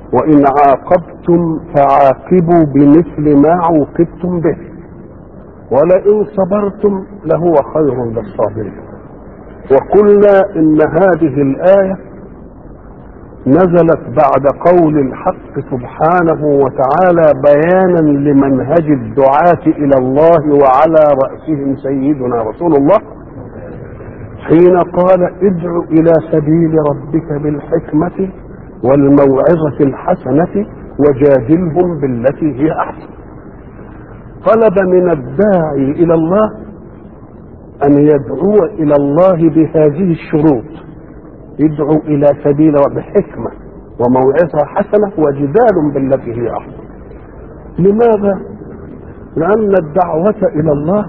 وإن عاقبتم فعاقبوا بمثل ما عوقبتم به ولئن صبرتم لهو خير للصابرين وقلنا إن هذه الآية نزلت بعد قول الحق سبحانه وتعالى بيانا لمنهج الدعاة إلى الله وعلى رأسهم سيدنا رسول الله حين قال ادع إلى سبيل ربك بالحكمة والموعظة الحسنة وجادلهم بالتي هي أحسن طلب من الداعي إلى الله أن يدعو إلى الله بهذه الشروط يدعو إلى سبيل بحكمة وموعظة حسنة وجدال بالتي هي أحسن لماذا؟ لأن الدعوة إلى الله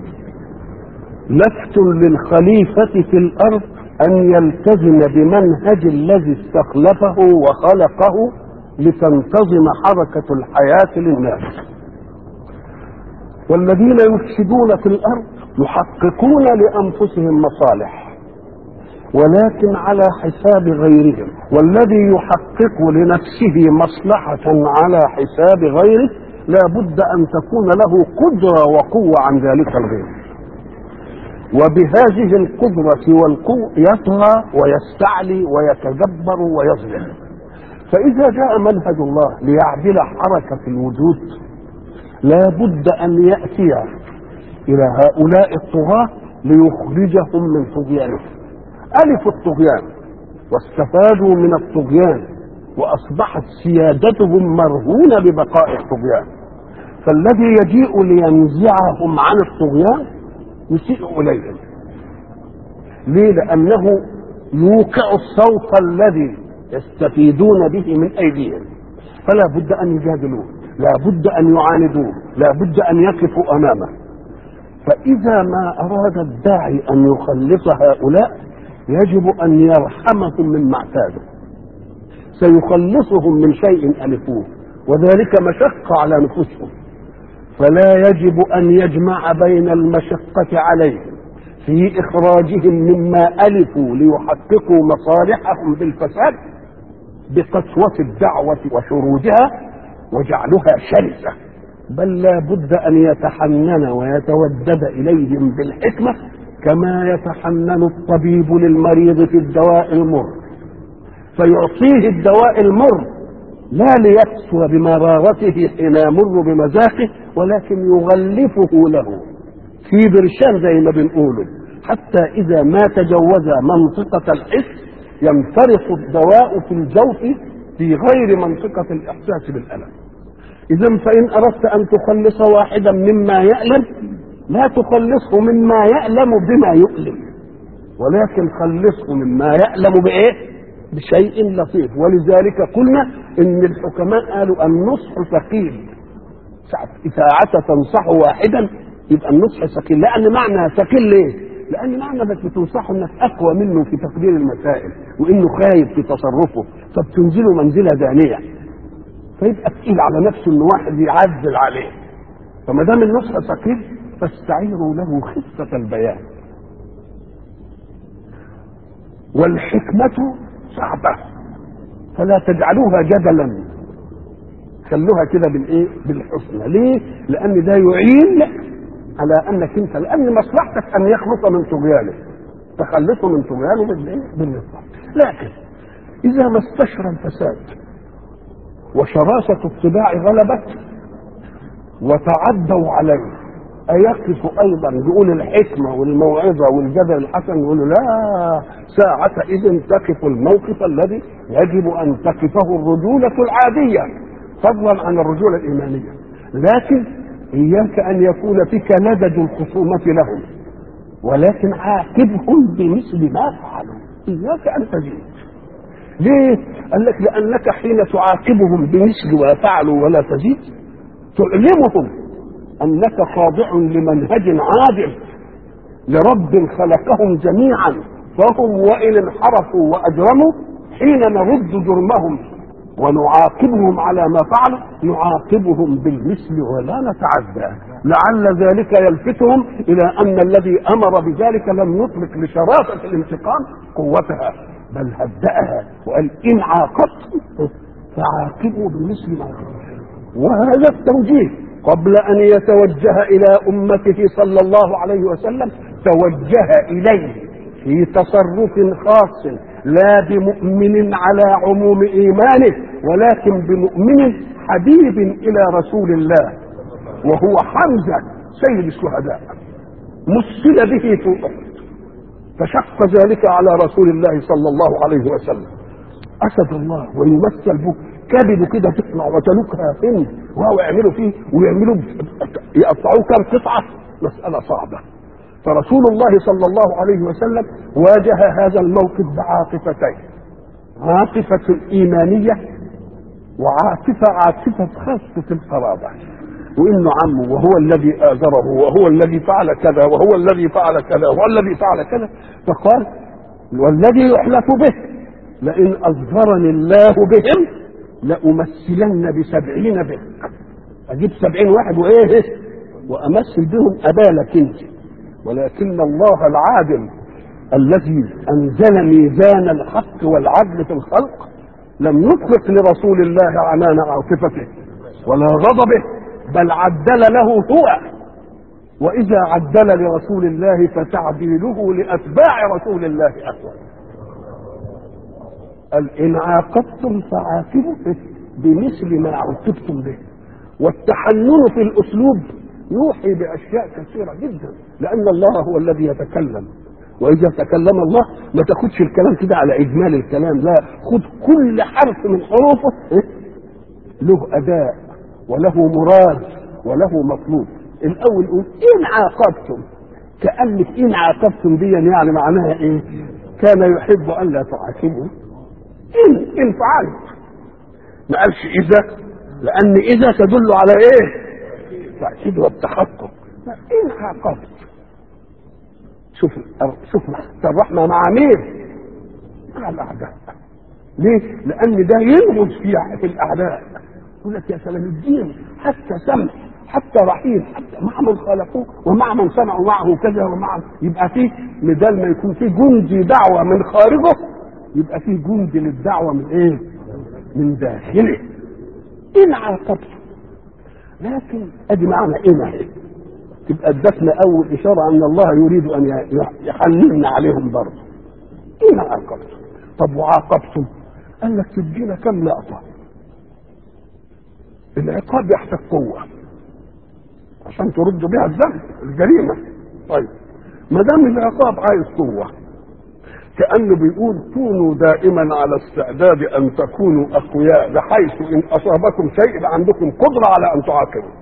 لفت للخليفة في الأرض أن يلتزم بمنهج الذي استخلفه وخلقه لتنتظم حركة الحياة للناس والذين يفسدون في الأرض يحققون لأنفسهم مصالح ولكن على حساب غيرهم والذي يحقق لنفسه مصلحة على حساب غيره لا بد أن تكون له قدرة وقوة عن ذلك الغير وبهذه القدرة والقوة يطغى ويستعلي ويتجبر ويظلم فإذا جاء منهج الله ليعدل حركة الوجود لا بد أن يأتي إلى هؤلاء الطغاة ليخرجهم من طغيانهم ألف الطغيان واستفادوا من الطغيان وأصبحت سيادتهم مرهونة ببقاء الطغيان فالذي يجيء لينزعهم عن الطغيان يسيء إليهم ليه لأنه يوقع الصوت الذي يستفيدون به من أيديهم فلا بد أن يجادلوه لا بد أن يعاندوه لا بد أن يقفوا أمامه فإذا ما أراد الداعي أن يخلص هؤلاء يجب أن يرحمهم مما اعتادوا سيخلصهم من شيء ألفوه وذلك مشقة على نفوسهم فلا يجب أن يجمع بين المشقة عليهم في إخراجهم مما ألفوا ليحققوا مصالحهم بالفساد بقسوة الدعوة وشرودها وجعلها شرسة بل لا بد أن يتحنن ويتودد إليهم بالحكمة كما يتحنن الطبيب للمريض في الدواء المر فيعطيه الدواء المر لا ليكسر بمرارته حين يمر بمذاقه ولكن يغلفه له في برشام زي ما بنقوله حتى إذا ما تجاوز منطقة الحس ينفرط الدواء في الجوف في غير منطقة الإحساس بالألم إذا فإن أردت أن تخلص واحدا مما يألم لا تخلصه مما يألم بما يؤلم ولكن خلصه مما يألم بإيه؟ بشيء لطيف ولذلك قلنا إن الحكماء قالوا النصح ثقيل ساعة تنصح واحدا يبقى النصح ثقيل لأن معنى ثقيل ليه؟ لأن معنى انك بتنصحه انك أقوى منه في تقدير المسائل وإنه خايف في تصرفه فبتنزله منزلة دانية فيبقى تقيل على نفسه إن واحد يعزل عليه فما دام النصح ثقيل فاستعيروا له خفة البيان والحكمة صعبة فلا تجعلوها جدلا خلوها كده بالايه بالحسنى ليه لان ده يعين على انك انت لان مصلحتك ان يخلص من طغيانه تخلصه من طغيانه بالايه بالنصح لكن اذا ما استشرى الفساد وشراسة الطباع غلبت وتعدوا عليه أيقف أيضا يقول الحكمة والموعظة والجدل الحسن يقول لا ساعة إذن تقف الموقف الذي يجب أن تقفه الرجولة العادية فضلا عن الرجولة الإيمانية لكن إياك أن يكون فيك لدد الخصومة لهم ولكن عاقبهم بمثل ما فعلوا إياك أن تزيد ليه؟ قال لك لأنك حين تعاقبهم بمثل ما فعلوا ولا تزيد تعلمهم انك خاضع لمنهج عادل لرب خلقهم جميعا فهم وان انحرفوا واجرموا حين نرد جرمهم ونعاقبهم على ما فعلوا نعاقبهم بالمثل ولا نتعدى لعل ذلك يلفتهم الى ان الذي امر بذلك لم يطلق لشراسه الانتقام قوتها بل هدأها وقال ان عاقبتم فعاقبوا بمثل ما عاقبوا وهذا التوجيه قبل ان يتوجه الى امته صلى الله عليه وسلم توجه اليه في تصرف خاص لا بمؤمن على عموم ايمانه ولكن بمؤمن حبيب الى رسول الله وهو حمزه سيد الشهداء مثل به في احد فشق ذلك على رسول الله صلى الله عليه وسلم اسد الله ويمثل به كبده كده تطلع وتلوكها فين وهو يعملوا فيه ويعملوا يقطعوه كم قطعه مساله صعبه فرسول الله صلى الله عليه وسلم واجه هذا الموقف بعاطفتين عاطفة إيمانية وعاطفة عاطفة خاصة القرابة وإنه عمه وهو الذي آزره وهو الذي فعل كذا وهو الذي فعل كذا وهو الذي فعل كذا فقال والذي يحلف به لئن أظهرني الله بهم لأمثلن بسبعين به أجيب سبعين واحد وإيه وأمثل بهم أبالك أنت ولكن الله العادل الذي أنزل ميزان الحق والعدل في الخلق لم يطلق لرسول الله عنان عاطفته ولا غضبه بل عدل له هو وإذا عدل لرسول الله فتعديله لأتباع رسول الله أهون قال إن عاقبتم فعاقبوا بمثل ما عوقبتم به والتحنن في الأسلوب يوحي بأشياء كثيرة جدا لأن الله هو الذي يتكلم وإذا تكلم الله ما تاخدش الكلام كده على إجمال الكلام لا خد كل حرف من حروفه له أداء وله مراد وله مطلوب الأول يقول إن عاقبتم كأنك إن عاقبتم دي يعني معناها إيه؟ كان يحب أن لا تعاقبوا إن إن فعلت ما قالش إذا لأن إذا تدل على إيه؟ التأكيد والتحقق إن عاقبت شوف شوف الرحمة مع مين؟ مع الأعداء ليه؟ لأن ده ينغز في في الأعداء يقول لك يا سلام الدين حتى سمح حتى رحيم حتى مع من خلقوه ومع من صنعوا معه كذا ومع يبقى فيه بدل ما يكون فيه جندي دعوة من خارجه يبقى فيه جندي للدعوة من ايه؟ من داخله إن عاقبت لكن ادي معنى إن اهي تبقى ادتنا اول اشاره ان الله يريد ان يحنن عليهم برضه إن عاقبتم طب وعاقبتم قال لك تدينا كم لقطه العقاب يحتاج قوه عشان ترد بها الذنب الجريمه طيب ما دام العقاب عايز قوه كانه بيقول كونوا دائما على استعداد ان تكونوا اقوياء بحيث ان اصابكم شيء يبقى عندكم قدره على ان تعاقبوا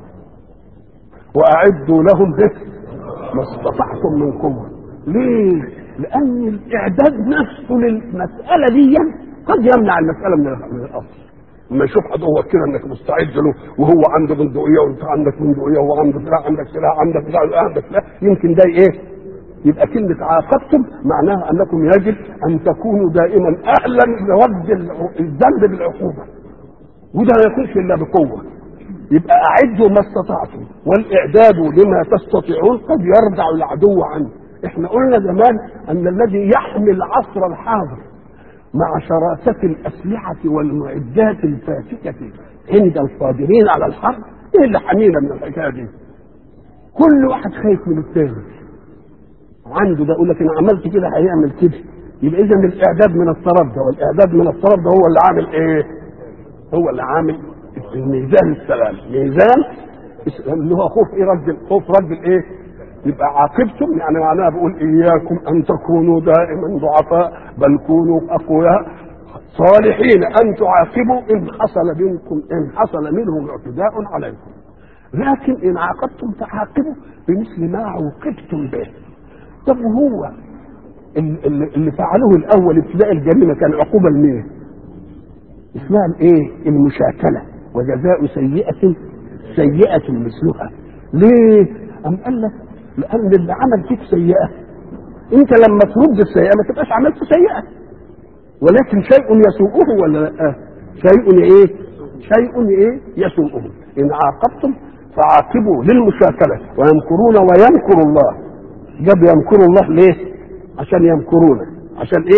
واعدوا لهم به ما استطعتم من قوه ليه لان الاعداد نفسه للمساله دي قد يمنع المساله من الاصل لما يشوف عدوك كده انك مستعد له وهو عنده بندقيه وانت عندك بندقيه وهو عنده سلاح عندك سلاح عندك سلاح عندك سلاح يمكن ده ايه؟ يبقى كلمة عاقبتم معناها أنكم يجب أن تكونوا دائما أهلا لرد الذنب بالعقوبة وده لا يكونش إلا بقوة يبقى أعدوا ما استطعتم والإعداد لما تستطيعون قد يردع العدو عنه احنا قلنا زمان أن الذي يحمي العصر الحاضر مع شراسة الأسلحة والمعدات الفاتكة عند القادرين على الحرب ايه اللي حمينا من الحكاية دي كل واحد خايف من الثاني عنده ده يقول لك انا عملت كده هيعمل كده يبقى اذا الاعداد من الطرف ده والاعداد من الطرف ده هو اللي عامل ايه؟ هو اللي عامل الميزان السلام ميزان اللي هو خوف ايه رد خوف رد الايه؟ يبقى عاقبتم يعني معناها بقول اياكم ان تكونوا دائما ضعفاء بل كونوا اقوياء صالحين ان تعاقبوا ان حصل منكم ان حصل منهم اعتداء عليكم لكن ان عاقبتم فعاقبوا بمثل ما عوقبتم به طب وهو اللي, اللي فعلوه الاول ابتداء الجريمه كان عقوبه لمين؟ اسمها الايه؟ المشاكله وجزاء سيئه سيئه مثلها ليه؟ أم قال لك لان اللي عمل فيك سيئه انت لما ترد السيئه ما تبقاش عملت سيئه ولكن شيء يسوءه ولا لا؟ شيء ايه؟ شيء ايه؟ يسوءه ان عاقبتم فعاقبوا للمشاكله ويمكرون ويمكر الله جاب يمكر الله ليه؟ عشان يمكرون عشان ايه؟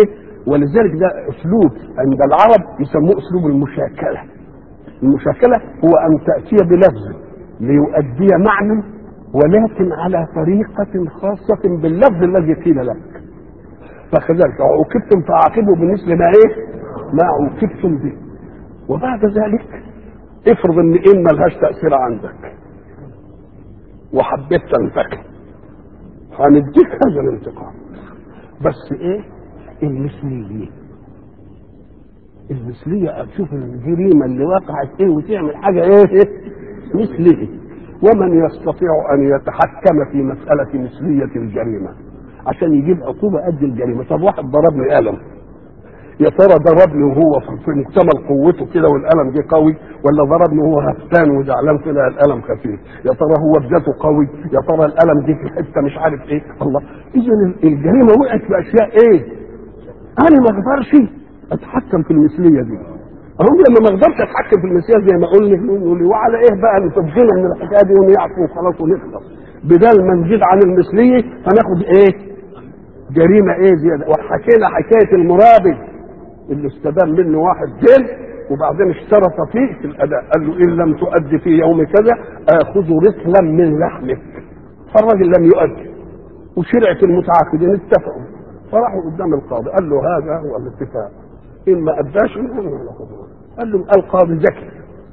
ولذلك ده اسلوب عند العرب يسموه اسلوب المشاكله المشاكله هو ان تاتي بلفظ ليؤدي معنى ولكن على طريقه خاصه باللفظ الذي قيل لك فكذلك عوقبتم فعاقبوا بمثل ما ايه ما عوقبتم به وبعد ذلك افرض ان ان ملهاش تاثير عندك وحبيت تنتقم هنديك هذا الانتقام بس ايه المثليه المثليه اشوف الجريمه اللي وقعت ايه وتعمل حاجه ايه مثله ومن يستطيع ان يتحكم في مساله مثليه الجريمه عشان يجيب عقوبه قد الجريمه طب واحد ضربني قلم يا ترى ضربني وهو في مكتمل قوته كده والقلم جه قوي ولا ضربني وهو هفتان وزعلان طلع القلم خفيف يا ترى هو بذاته قوي يا ترى القلم جه في حته مش عارف ايه الله اذا الجريمه وقعت في اشياء ايه انا ما اقدرش اتحكم في المثليه دي هم لما ما اقدرش اتحكم في المثليه زي ما قلنا يقول لي وعلى ايه بقى نفضلنا من الحكايه دي ونعفو وخلاص ونخلص بدل ما نزيد عن المثليه هناخد ايه جريمه ايه زياده وحكينا حكايه المرابي اللي استدام منه واحد دين وبعدين اشترط فيه في الاداء قال له ان لم تؤدي في يوم كذا اخذ رسلا من لحمك فالراجل لم يؤدي وشرعه المتعاقدين اتفقوا فراحوا قدام القاضي قال له هذا هو الاتفاق ان ما اداش قال له القاضي ذكي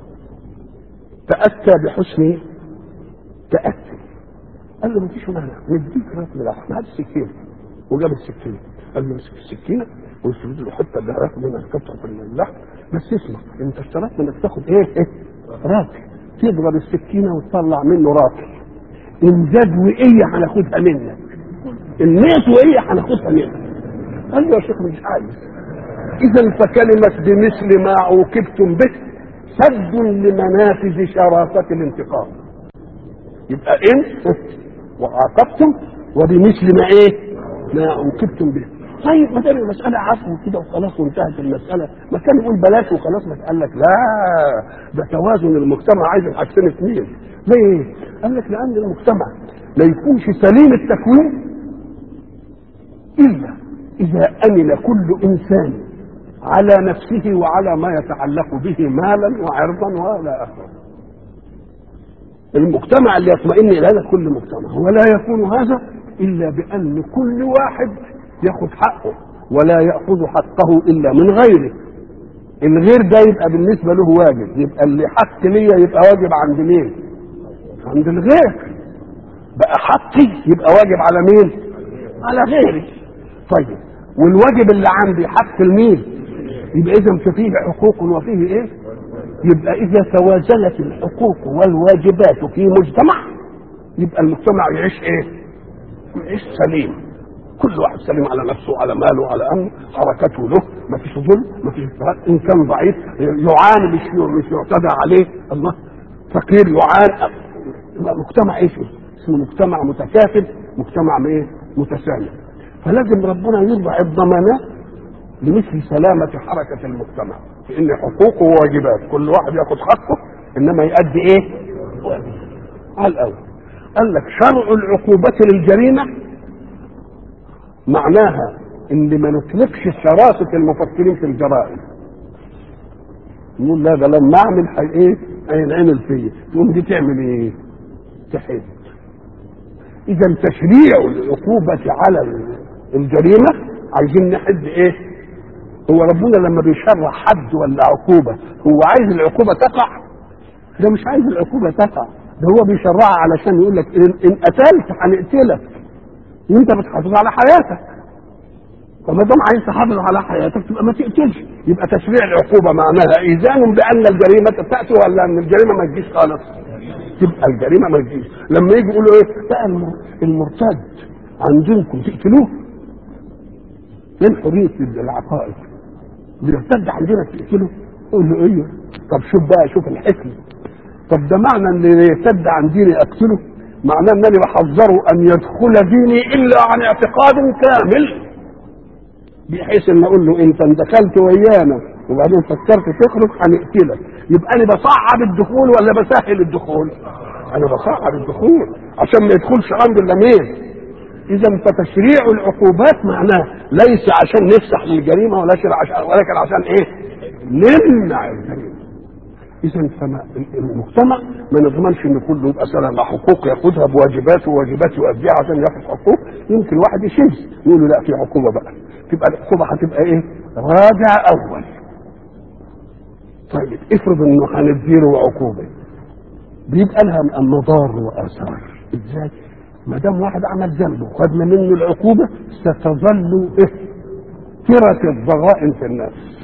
تاتى بحسن تاتي قال له ما فيش مانع نديك رسم لحم هات السكينه وجاب السكينه قال له امسك السكينه ويسجد له حته ده هياخد منها قطعه اللحم بس اسمع انت اشترطت انك تاخد ايه ايه راتب تضرب السكينه وتطلع منه راتب ان زاد وقيه هناخدها منك الناس وقيه هناخدها منك قال له يا شيخ مش عايز اذا فكلمه بمثل ما عوقبتم به سد لمنافذ شراسه الانتقام يبقى ان وعاقبتم وبمثل ما ايه ما عوقبتم به طيب ما دام المسألة عفو كده وخلاص وانتهت المسألة ما كان يقول بلاش وخلاص ما قال لك لا ده توازن المجتمع عايز الحاجتين اثنين ليه؟ قال لك لأن المجتمع لا يكونش سليم التكوين إلا إذا أمن كل إنسان على نفسه وعلى ما يتعلق به مالا وعرضا ولا آخر المجتمع اللي يطمئن إلى هذا كل مجتمع ولا يكون هذا إلا بأن كل واحد ياخذ حقه ولا ياخذ حقه الا من غيره الغير ده يبقى بالنسبه له واجب يبقى اللي حق ليا يبقى واجب عند مين عند الغير بقى حقي يبقى واجب على مين على غيري طيب والواجب اللي عندي حق لمين يبقى اذا فيه حقوق وفيه ايه يبقى اذا توازنت الحقوق والواجبات في مجتمع يبقى المجتمع يعيش ايه يعيش سليم كل واحد سليم على نفسه على ماله على امره حركته له ما فيش ظلم ما فيش ان كان ضعيف يعاني مش مش يعتدى عليه الله فقير يعاني يبقى مجتمع ايه فيه؟ اسمه مجتمع متكافل مجتمع ايه؟ متسامح فلازم ربنا يضع الضمانات لمثل سلامة حركة المجتمع في ان حقوقه وواجبات كل واحد ياخد حقه انما يؤدي ايه؟ على الاول قال لك شرع العقوبة للجريمة معناها ان ما نطلقش شراسة المفكرين في الجرائم نقول لا ده لما اعمل حي ايه هينعمل فيا تقوم دي تعمل ايه تحد اذا تشريع العقوبة على الجريمة عايزين نحد ايه هو ربنا لما بيشرع حد ولا عقوبة هو عايز العقوبة تقع ده مش عايز العقوبة تقع ده هو بيشرعها علشان يقول لك ان, إن قتلت هنقتلك وانت بتحافظ على حياتك فما دام عايز تحافظ على حياتك تبقى ما تقتلش يبقى تشريع العقوبه معناها ايذان بان الجريمه تاتي ولا ان الجريمه ما تجيش خالص تبقى الجريمه ما تجيش لما يجي يقولوا ايه بقى المرتد عن دينكم تقتلوه فين حريه العقائد بيرتد عن دينك تقتله يقول له ايوه طب شوف بقى شوف الحكمه طب ده معنى ان اللي يرتد عن ديني اقتله معناه انني بحذره ان يدخل ديني الا عن اعتقاد كامل بحيث ان اقول له انت دخلت ويانا وبعدين فكرت تخرج هنقتلك يبقى انا بصعب الدخول ولا بسهل الدخول؟ انا بصعب الدخول عشان ما يدخلش عندي الا مين؟ اذا فتشريع العقوبات معناه ليس عشان نفسح للجريمه ولا عشان ولكن عشان ايه؟ نمنع الجريمه اذا فما المجتمع ما نضمنش ان كله يبقى سنة حقوق ياخدها بواجباته وواجبات يؤديها عشان ياخد حقوق يمكن واحد يشذ يقول له لا في عقوبه بقى تبقى العقوبه هتبقى ايه؟ راجع اول طيب افرض انه هنديله عقوبه بيبقى لها مضار واثار ازاي؟ ما دام واحد عمل ذنب وخدنا منه العقوبه ستظل ايه؟ ترة الضغائن في النفس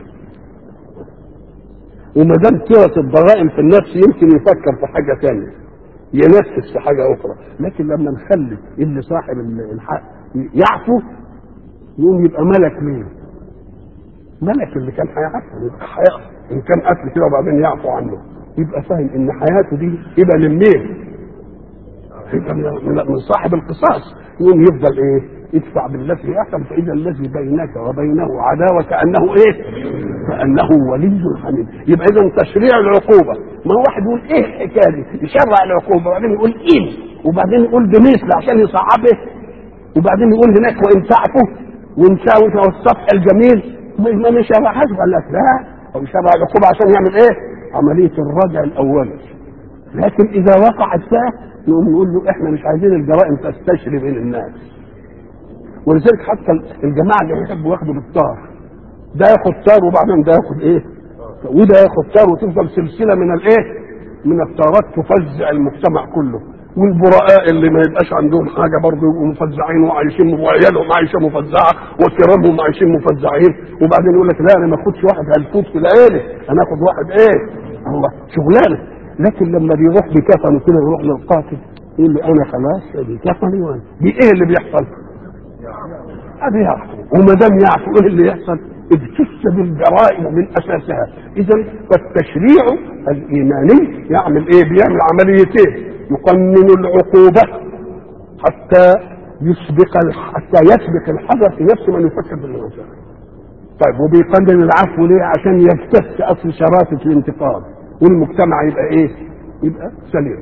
وما دام ترة الضغائن في النفس يمكن يفكر في حاجه ثانيه ينفس في حاجه اخرى لكن لما نخلي اللي صاحب الحق يعفو يقوم يبقى ملك مين؟ ملك اللي كان هيعفو يبقى هيعفو ان كان قتل كده وبعدين يعفو عنه يبقى فاهم ان حياته دي يبقى من مين؟ يبقى من صاحب القصاص يقوم يفضل ايه؟ ادفع بالتي احسن فاذا الذي بينك وبينه عداوه كانه ايه؟ كانه ولي حميد يبقى اذا تشريع العقوبه ما هو واحد يقول ايه الحكايه دي؟ يشرع العقوبه وبعدين يقول ايه؟ وبعدين يقول بمثل عشان يصعبه وبعدين يقول هناك وان تعفوا وان شاووا الصفح الجميل ما مش شرعهاش قال لك لا هو يشرع العقوبه عشان يعمل ايه؟ عمليه الردع الاولي لكن اذا وقعت بقى نقوم نقول له احنا مش عايزين الجرائم تستشري بين الناس ولذلك حتى الجماعه اللي يحبوا ياخدوا بالطار ده ياخد طار وبعدين ده ياخد ايه؟ وده ياخد طار وتفضل سلسله من الايه؟ من الطارات تفزع المجتمع كله والبراء اللي ما يبقاش عندهم حاجه برضه يبقوا مفزعين وعايشين وعيالهم عايشه مفزعه وكرامهم عايشين مفزعين وبعدين يقول لك لا انا ما اخدش واحد هلفوت في العيله انا اخد واحد ايه؟ الله شغلانه لكن لما بيروح بكفنه كده يروح للقاتل يقول له انا خلاص بكفني وانا بايه اللي بيحصل؟ ادي يعفو وما دام يعفو ايه اللي يحصل؟ اجتث بالجرائم من اساسها اذا فالتشريع الايماني يعمل ايه؟ بيعمل عمليتين يقنن العقوبه حتى يسبق حتى يسبق الحذر في نفس من يفكر بالمسألة طيب وبيقنن العفو ليه؟ عشان يجتث اصل شراسه الانتقام والمجتمع يبقى ايه؟ يبقى سليم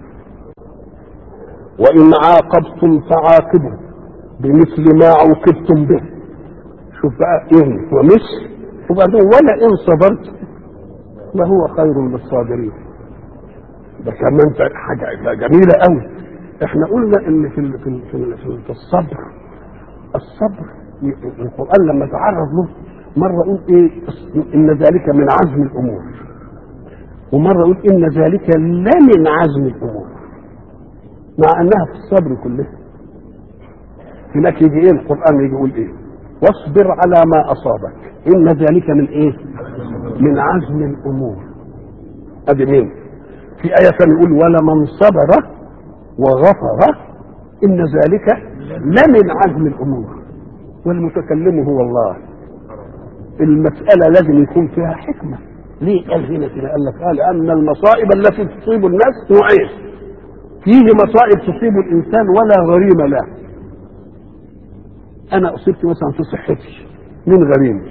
وان عاقبتم فعاقبوا بمثل ما عوقبتم به شوف بقى ان ومثل وبعدين ولا ان صبرت لهو خير للصابرين ده كمان حاجه جميله قوي احنا قلنا ان في ال في ال في, ال في الصبر الصبر القران لما تعرض له مره يقول ايه ان ذلك من عزم الامور ومره يقول ان ذلك لا من عزم الامور مع انها في الصبر كله هناك يجي ايه القران يجي يقول ايه واصبر على ما اصابك ان ذلك من ايه من عزم الامور ادي مين في ايه ثانيه يقول ولمن صبر وغفر ان ذلك لمن عزم الامور والمتكلم هو الله المساله لازم يكون فيها حكمه ليه قال هنا كده قال لك قال لان المصائب التي تصيب الناس نوعين فيه مصائب تصيب الانسان ولا غريم له انا اصبت مثلا في صحتي من غريم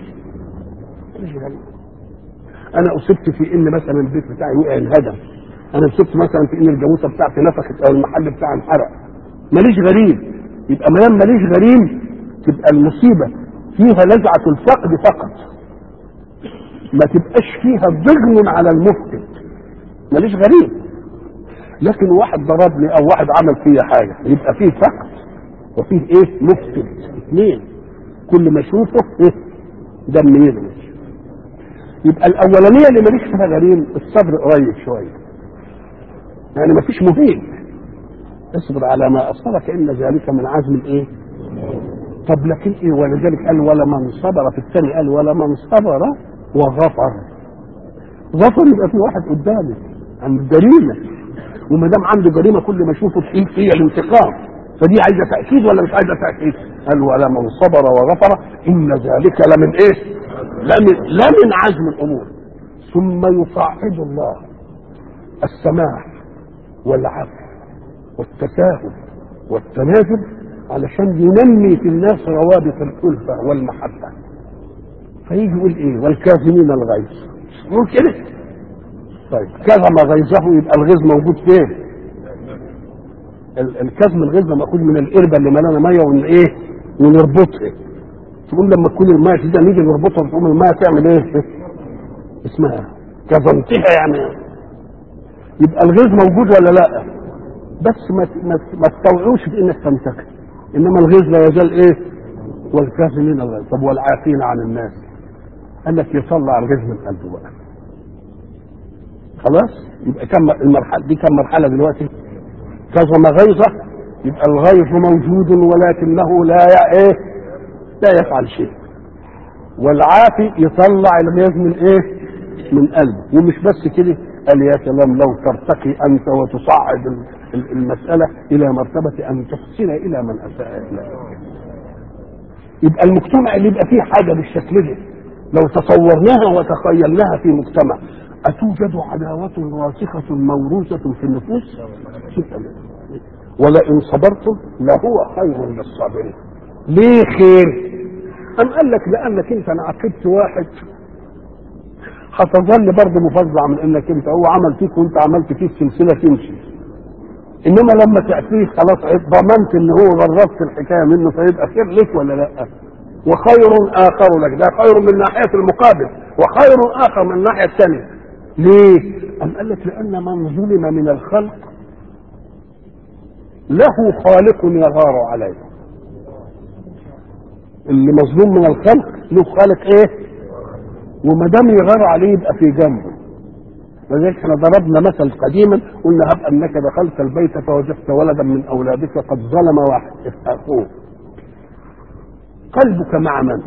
انا اصبت في ان مثلا البيت بتاعي وقع انهدم انا اصبت مثلا في ان الجاموسه بتاعتي نفخت او المحل بتاعي انحرق ماليش غريم يبقى ما دام ماليش غريم تبقى المصيبه فيها لزعه الفقد فقط ما تبقاش فيها ضغن على المفقد ماليش غريم لكن واحد ضربني او واحد عمل فيا حاجه يبقى فيه فقد وفيه ايه مفقد اثنين كل ما اشوفه ايه دم يغلي يبقى الاولانيه اللي ماليش فيها غريم الصبر قريب شويه يعني ما فيش مفيد اصبر على ما اصابك ان ذلك من عزم الايه طب لكن ايه ولذلك قال ولا من صبر في الثاني قال ولا من صبر وغفر غفر يبقى في واحد قدامه عن جريمه وما دام عنده جريمه كل ما اشوفه في هي الانتقام فدي عايزه تاكيد ولا مش عايزه تاكيد؟ قال ولا من صبر وغفر ان ذلك لمن ايه؟ لمن لمن عزم الامور ثم يصعد الله السماح والعفو والتساهل والتنازل علشان ينمي في الناس روابط الألفة والمحبة فيجي يقول ايه والكاظمين الغيظ يقول كده طيب كظم غيظه يبقى الغيظ موجود فين ال- الكزم الغلظه ماخوذ من القربه اللي ملانه ميه ون ايه ونربطها تقول لما تكون الميه كده نيجي نربطها تقوم الميه تعمل ايه اسمها كظمتها يعني يبقى الغيظ موجود ولا لا بس ما ت- ما ت- ما تطوعوش في انك تمسكه انما الغيظ لا يزال ايه والكاظمين الغيظ طب والعافين عن الناس قال لك يطلع الغيظ من قلبه بقى خلاص يبقى كم المرحله دي كم مرحله دلوقتي كظم غيظه يبقى الغيظ موجود ولكنه لا ي- ايه لا يفعل شيء والعافي يطلع الغيظ من ايه من قلبه ومش بس كده قال يا سلام لو ترتقي انت وتصعد ال- ال- المساله الى مرتبه ان تحسن الى من اساء اليك يبقى المجتمع اللي يبقى فيه حاجه بالشكل ده لو تصورناها وتخيلناها في مجتمع أتوجد عداوة راسخة موروثة في النفوس؟ ولئن صبرتم لهو خير للصابرين. ليه خير؟ أم قال لك لأنك أنت أنا عاقبت واحد هتظل برضه مفزع من انك انت هو عمل فيك وانت عملت فيك سلسله تمشي انما لما تعفيه خلاص ضمنت ان هو غربت الحكايه منه فيبقى خير لك ولا لا وخير اخر لك ده خير من ناحيه المقابل وخير اخر من الناحيه الثانيه ليه؟ أم قال لك لأن من ظلم من الخلق له خالق يغار عليه اللي مظلوم من الخلق له خالق ايه؟ وما دام يغار عليه يبقى في جنبه ولذلك احنا ضربنا مثل قديما قلنا هب انك دخلت البيت فوجدت ولدا من اولادك قد ظلم واحد اخوه قلبك مع من؟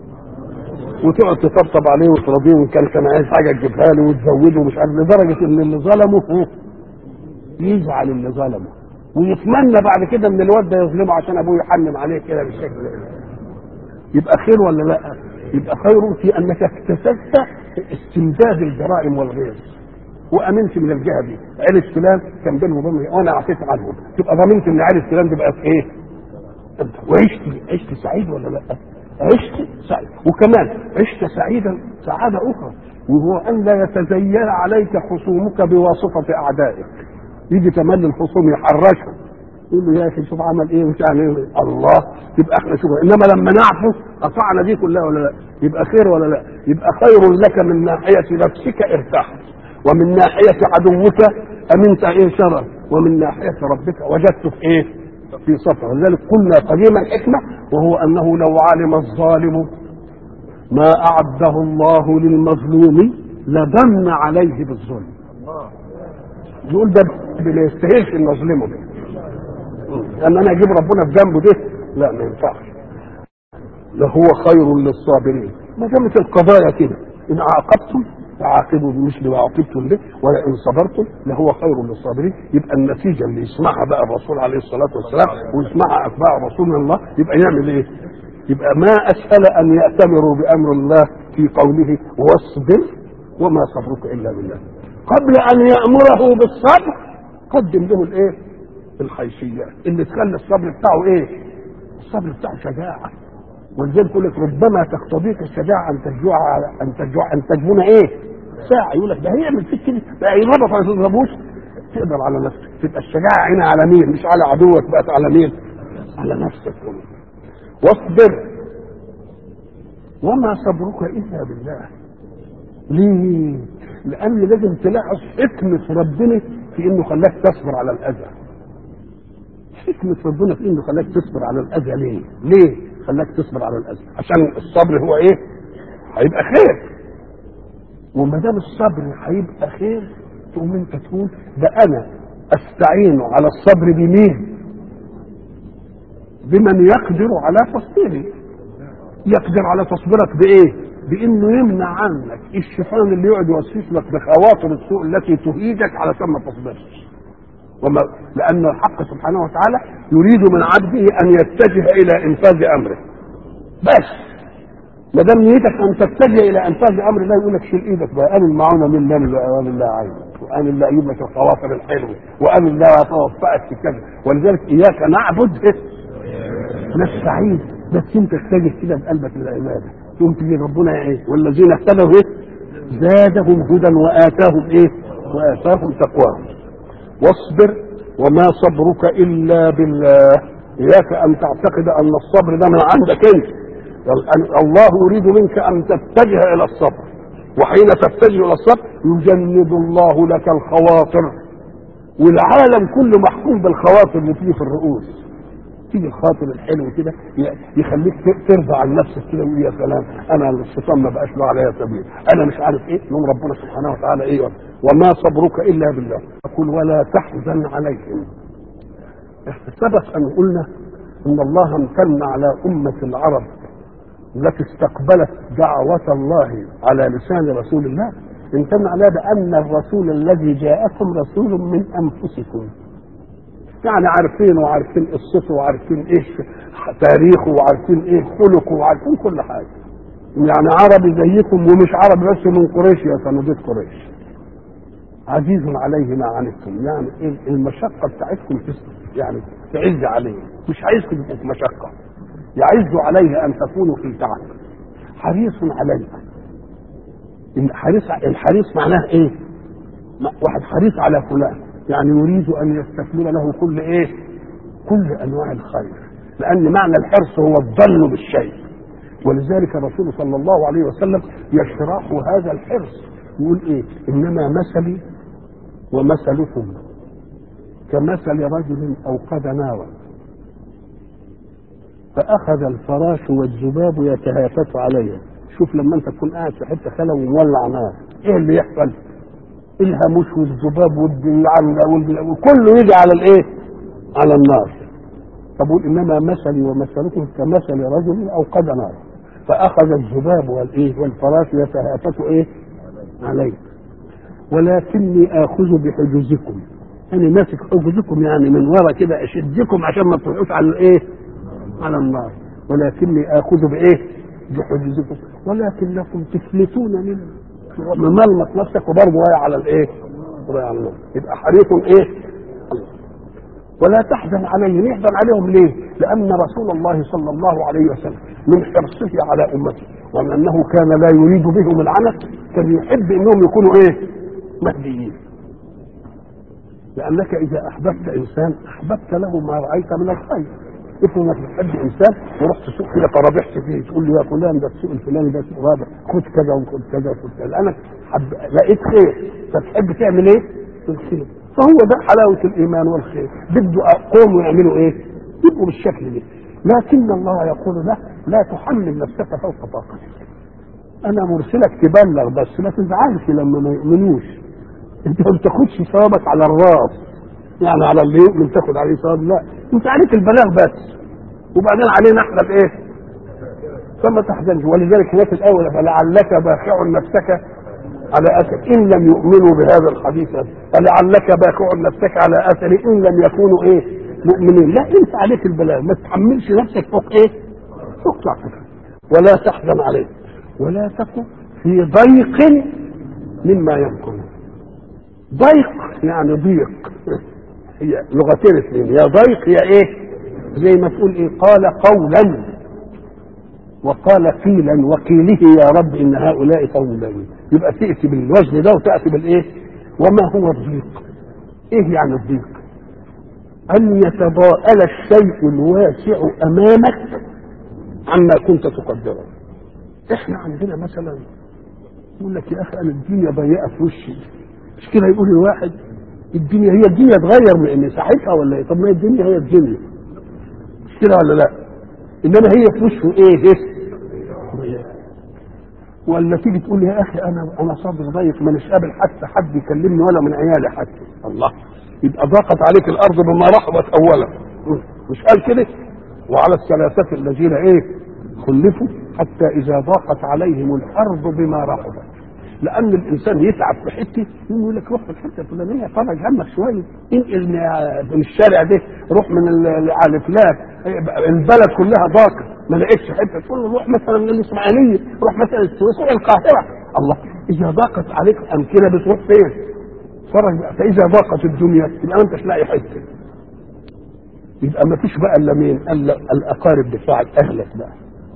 وتقعد تطبطب عليه وتراضيه وان كان كان عايز حاجه تجيبها له وتزوده ومش عارف لدرجه ان اللي ظلمه ها، يزعل اللي ظلمه ويتمنى بعد كده ان الواد ده يظلمه عشان ابوه يحنن عليه كده بالشكل ده يبقى خير ولا لا؟ يبقى خير في انك اكتسبت استمداد الجرائم والغيظ وامنت من الجهه دي عيله فلان كان بينهم وبين وانا عفيت عنهم تبقى ضمنت ان عيله فلان دي بقت ايه؟ انت وعشت عشت سعيد ولا لا؟ عشت سعيد وكمان عشت سعيدا سعاده اخرى وهو ان لا يتزين عليك خصومك بواسطه اعدائك يجي تملي الخصوم يحرشهم يقول له يا اخي شوف عمل ايه ومش عمل ايه الله يبقى احنا شوف انما لما نعفو قطعنا دي كلها ولا لا يبقى خير ولا لا يبقى خير لك من ناحيه نفسك ارتحت ومن ناحيه عدوك امنت ايه شرا ومن ناحيه ربك وجدت في ايه في صفر ولذلك قلنا قديما الحكمه وهو انه لو علم الظالم ما اعده الله للمظلوم لضن عليه بالظلم يقول ده ما يستاهلش ان اظلمه ده ان انا اجيب ربنا في جنبه ده لا ما ينفعش لهو خير للصابرين ما دامت القضايا كده ان عاقبتم فعاقبوا بمثل ما عاقبتم به ولئن صبرتم لهو خير للصابرين يبقى النتيجه اللي يسمعها بقى الرسول عليه الصلاه والسلام ويسمعها اتباع رسول الله يبقى يعمل ايه؟ يبقى ما اسهل ان ياتمروا بامر الله في قوله واصبر وما صبرك الا بالله قبل ان يامره بالصبر قدم له الايه؟ الحيثيات اللي تخلي الصبر بتاعه ايه؟ الصبر بتاعه شجاعه ولذلك يقول لك ربما تقتضيك الشجاعه ان تجوع على ان تجوع ان تجبن ايه؟ ساعه يقول لك ده هيعمل فيك كده ده هيضربك ما تضربوش تقدر على نفسك تبقى الشجاعه عينها على مين؟ مش على عدوك بقت على مين؟ على نفسك واصبر وما صبرك الا بالله ليه؟ لان لازم تلاحظ حكمه ربنا في انه خلاك تصبر على الاذى حكمة ربنا في انه خلاك تصبر على الاذى ليه؟ ليه خلاك تصبر على الاذى؟ عشان الصبر هو ايه؟ هيبقى خير. وما دام الصبر هيبقى خير تقوم انت تقول ده انا استعين على الصبر بمين؟ بمن يقدر على تصبيري. يقدر على تصبيرك بايه؟ بانه يمنع عنك الشيطان اللي يقعد يوسوس لك بخواطر السوء التي تهيجك علشان ما تصبرش. وما لأن الحق سبحانه وتعالى يريد من عبده أن يتجه إلى إنفاذ أمره بس ما دام نيتك أن تتجه إلى إنفاذ أمر الله يقول لك شيل إيدك بقى أنا المعونة من الله اللي وأنا اللي عايز وأنا اللي أجيب لك الخواطر الحلوة وأنا اللي أتوفقك في كذا ولذلك إياك نعبد نستعين بس أنت تتجه كده بقلبك للعبادة تقوم تجي ربنا إيه والذين اهتدوا إيه زادهم هدى وآتاهم إيه وآتاهم تقواهم واصبر وما صبرك الا بالله اياك ان تعتقد ان الصبر ده من عندك انت الله يريد منك ان تتجه الى الصبر وحين تتجه الى الصبر يجند الله لك الخواطر والعالم كله محكوم بالخواطر اللي تيجي في الرؤوس تيجي الخاطر الحلو كده يخليك ترضى عن نفسك كده ويقول يا سلام انا الشيطان ما بقاش له عليا سبيل انا مش عارف ايه يوم ربنا سبحانه وتعالى ايه وما صبرك الا بالله يقول ولا تحزن عليهم سبق ان قلنا ان الله امتن على امه العرب التي استقبلت دعوة الله على لسان رسول الله امتن على بأن الرسول الذي جاءكم رسول من أنفسكم يعني عارفين وعارفين قصته وعارفين ايش تاريخه وعارفين ايه خلقه وعارفين كل حاجه يعني عربي زيكم ومش عربي بس من قريش يا صناديق قريش عزيز عليه ما عنتم يعني المشقه بتاعتكم يعني تعز عليه مش عايزكم تبقوا في مشقه يعز عليه ان تكونوا في تعب حريص عليكم الحريص الحريص معناه ايه؟ واحد حريص على فلان يعني يريد ان يستكمل له كل ايه؟ كل انواع الخير لان معنى الحرص هو الظن بالشيء ولذلك الرسول صلى الله عليه وسلم يشرح هذا الحرص يقول ايه؟ انما مثلي ومثلكم كمثل رجل اوقد نارا فاخذ الفراش والذباب يتهافت عليه شوف لما انت تكون قاعد في حته خلا ومولع نار ايه اللي يحصل؟ الهاموش والذباب والعمله وكله يجي على الايه؟ على النار فبقول انما مثلي ومثلكم كمثل رجل اوقد نار فاخذ الذباب والايه والفراش يتهافت ايه؟ عليه ولكني اخذ بحجزكم انا ماسك حجزكم يعني من ورا كده اشدكم عشان ما تروحوش على الايه؟ على النار ولكني اخذ بايه؟ بحجزكم ولكنكم تفلتون منه مملمط نفسك وبرضه واقع على الايه؟ واقع على النار يبقى حريص ايه؟ ولا تحزن عليهم يحزن عليهم ليه؟ لأن رسول الله صلى الله عليه وسلم من حرصه على أمته ومن أنه كان لا يريد بهم العنت كان يحب أنهم يكونوا إيه؟ مهديين لأنك إذا أحببت إنسان أحببت له ما رأيت من الخير افرض انك بتحب انسان ورحت سوق كده فربحت فيه تقول له يا فلان ده السوق الفلاني ده سوق رابح خد كذا وخد كذا وخد كذا انا حب... لقيت خير فتحب تعمل ايه؟ الخير فهو ده حلاوه الايمان والخير بده قوم يعملوا ايه؟ يبقوا بالشكل ده لكن الله يقول له لا تحمل نفسك فوق طاقتك انا مرسلك تبلغ بس ما تزعلش لما ما يؤمنوش انت ما بتاخدش ثوابك على الراس يعني على اللي يؤمن تاخد عليه ثواب لا انت عليك البلاغ بس وبعدين علينا احنا بايه؟ فما تحزنش ولذلك هناك الاول فلعلك باخع نفسك على اثر ان لم يؤمنوا بهذا الحديث فلعلك باخع نفسك على اثر ان لم يكونوا ايه؟ مؤمنين لا انت عليك البلاغ ما تحملش نفسك فوق ايه؟ فوق طاقتك ولا تحزن عليه ولا تكن في ضيق مما يمكرون ضيق يعني ضيق هي لغتين اثنين يا ضيق يا ايه زي ما تقول ايه قال قولا وقال قيلا وقيله يا رب ان هؤلاء قوم لا يبقى تاتي بالوزن ده وتاتي بالايه وما هو الضيق ايه يعني الضيق ان يتضاءل الشيء الواسع امامك عما كنت تقدره احنا عندنا مثلا يقول لك يا اخي انا الدنيا ضيقه في وشي مش كده يقول الواحد الدنيا هي الدنيا اتغير من مساحتها ولا ايه؟ طب ما هي الدنيا هي الدنيا مش كده ولا لا؟ انما هي في وشه ايه؟ ولا تيجي تقول لي يا اخي انا انا صدر ضيق مانيش قابل حتى حد يكلمني ولا من عيالي حتى الله يبقى ضاقت عليك الارض بما رحبت اولا مش قال كده وعلى الثلاثه الذين ايه خلفوا حتى اذا ضاقت عليهم الارض بما رحبت لان الانسان يتعب في حته يقول لك روح في الحته الفلانيه فرج همك شويه انقل من الشارع ده روح من على فلان البلد كلها ضاقت ما لقيتش حته تقول له روح مثلا الاسماعيليه روح مثلا السويس روح القاهره الله اذا ضاقت عليك امكنه بتروح فين؟ فرج بقى فاذا ضاقت الدنيا يبقى ما انتش لاقي حته يبقى ما فيش بقى الا مين؟ الا الاقارب بتاعك اهلك بقى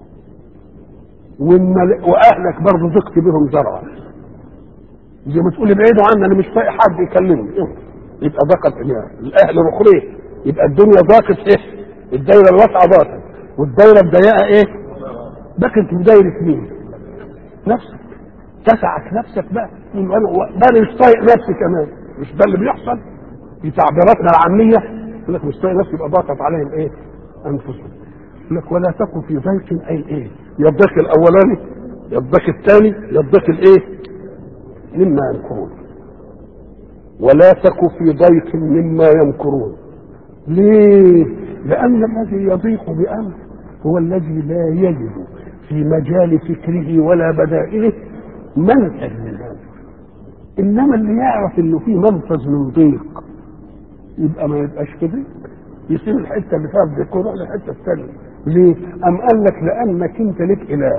واهلك برضه ضقت بهم زرعا زي ما تقولي بعيدوا عني انا مش طايق حد يكلمني يبقى ضاقت الاهل رخرين يبقى الدنيا ضاقت ايه الدايره الواسعه ضاقت والدايره الضيقه ايه بقت في دايره مين نفسك تسعك نفسك بقى بقى مش طايق نفسي كمان مش ده اللي بيحصل في تعبيراتنا العاميه يقول لك مش طايق نفسي يبقى ضاقت عليهم ايه انفسهم يقول لك ولا تكن في ضيق اي ايه يا الضيق الاولاني يا الضيق الثاني يا الضيق الايه مما يمكرون ولا تك في ضيق مما يمكرون ليه لان الذي يضيق بامر هو الذي لا يجد في مجال فكره ولا بدائله منفذ من هذا انما اللي يعرف انه في منفذ من ضيق يبقى ما يبقاش في ضيق يسيب الحته اللي فيها الضيق ويروح للحته الثانيه ليه؟ أم قال لك لأنك أنت لك إله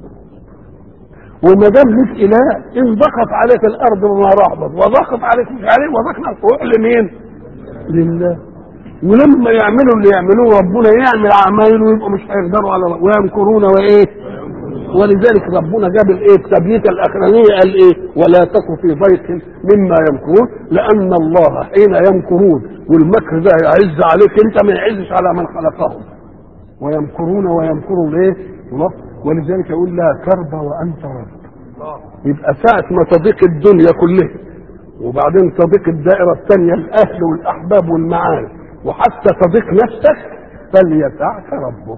وما دام لك إله إن ضغط عليك الأرض بما رحبت وضغط عليك مش عليه وضغط روح لمين؟ لله ولما يعملوا اللي يعملوه ربنا يعمل أعمال ويبقوا مش هيقدروا على ويمكرون وإيه؟ ولذلك ربنا جاب الايه التبييت الاخرانيه قال ايه ولا تك في ضيق مما يمكرون لان الله حين يمكرون والمكر ده يعز عليك انت ما يعزش على من خلقهم ويمكرون ويمكروا الايه الله ولذلك يقول لا كرب وانت رب يبقى ساعة ما تضيق الدنيا كلها وبعدين تضيق الدائرة الثانية الأهل والأحباب والمعارف وحتى تضيق نفسك فليسعك ربك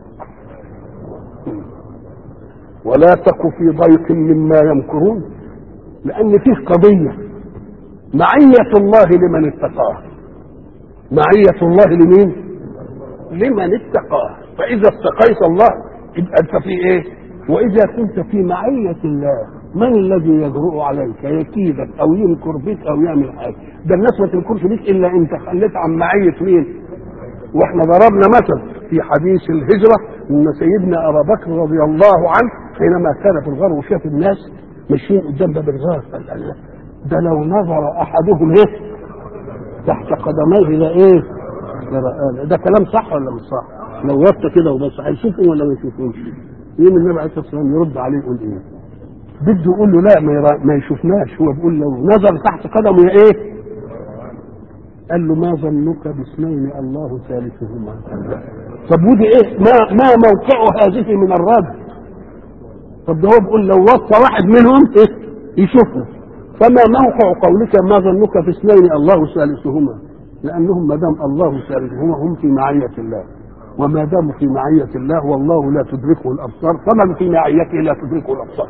ولا تك في ضيق مما يمكرون لأن فيه قضية معية الله لمن اتقاه معية الله لمين؟ لمن اتقاه فإذا اتقيت الله يبقى أنت في إيه؟ وإذا كنت في معية الله من الذي يجرؤ عليك يكيدك أو ينكر بك أو يعمل حاجة ده الناس ما تنكرش بك إلا أنت خليت عن معية مين؟ واحنا ضربنا مثل في حديث الهجرة ان سيدنا ابا بكر رضي الله عنه حينما كان في الغار وشاف الناس ماشيين قدام باب الغار قال الله ده لو نظر احدهم ايه تحت قدميه ده ايه ده كلام صح ولا مش صح لو وطى كده وبس هيشوفهم ولا ما يشوفهمش يوم النبي عليه الصلاه والسلام يرد عليه يقول ايه بده يقول له لا ما, يرا... ما يشوفناش هو بيقول لو نظر تحت قدمه ايه قال له ما ظنك باثنين الله ثالثهما طب ودي ايه ما ما موقع هذه من الرد طب ده هو بيقول لو وصى واحد منهم ايه يشوفه فما موقع قولك ما ظنك باثنين الله ثالثهما لانهم ما دام الله ثالثهما هم في معيه الله وما داموا في معيه الله والله لا تدركه الابصار فمن في معيته لا تدركه الابصار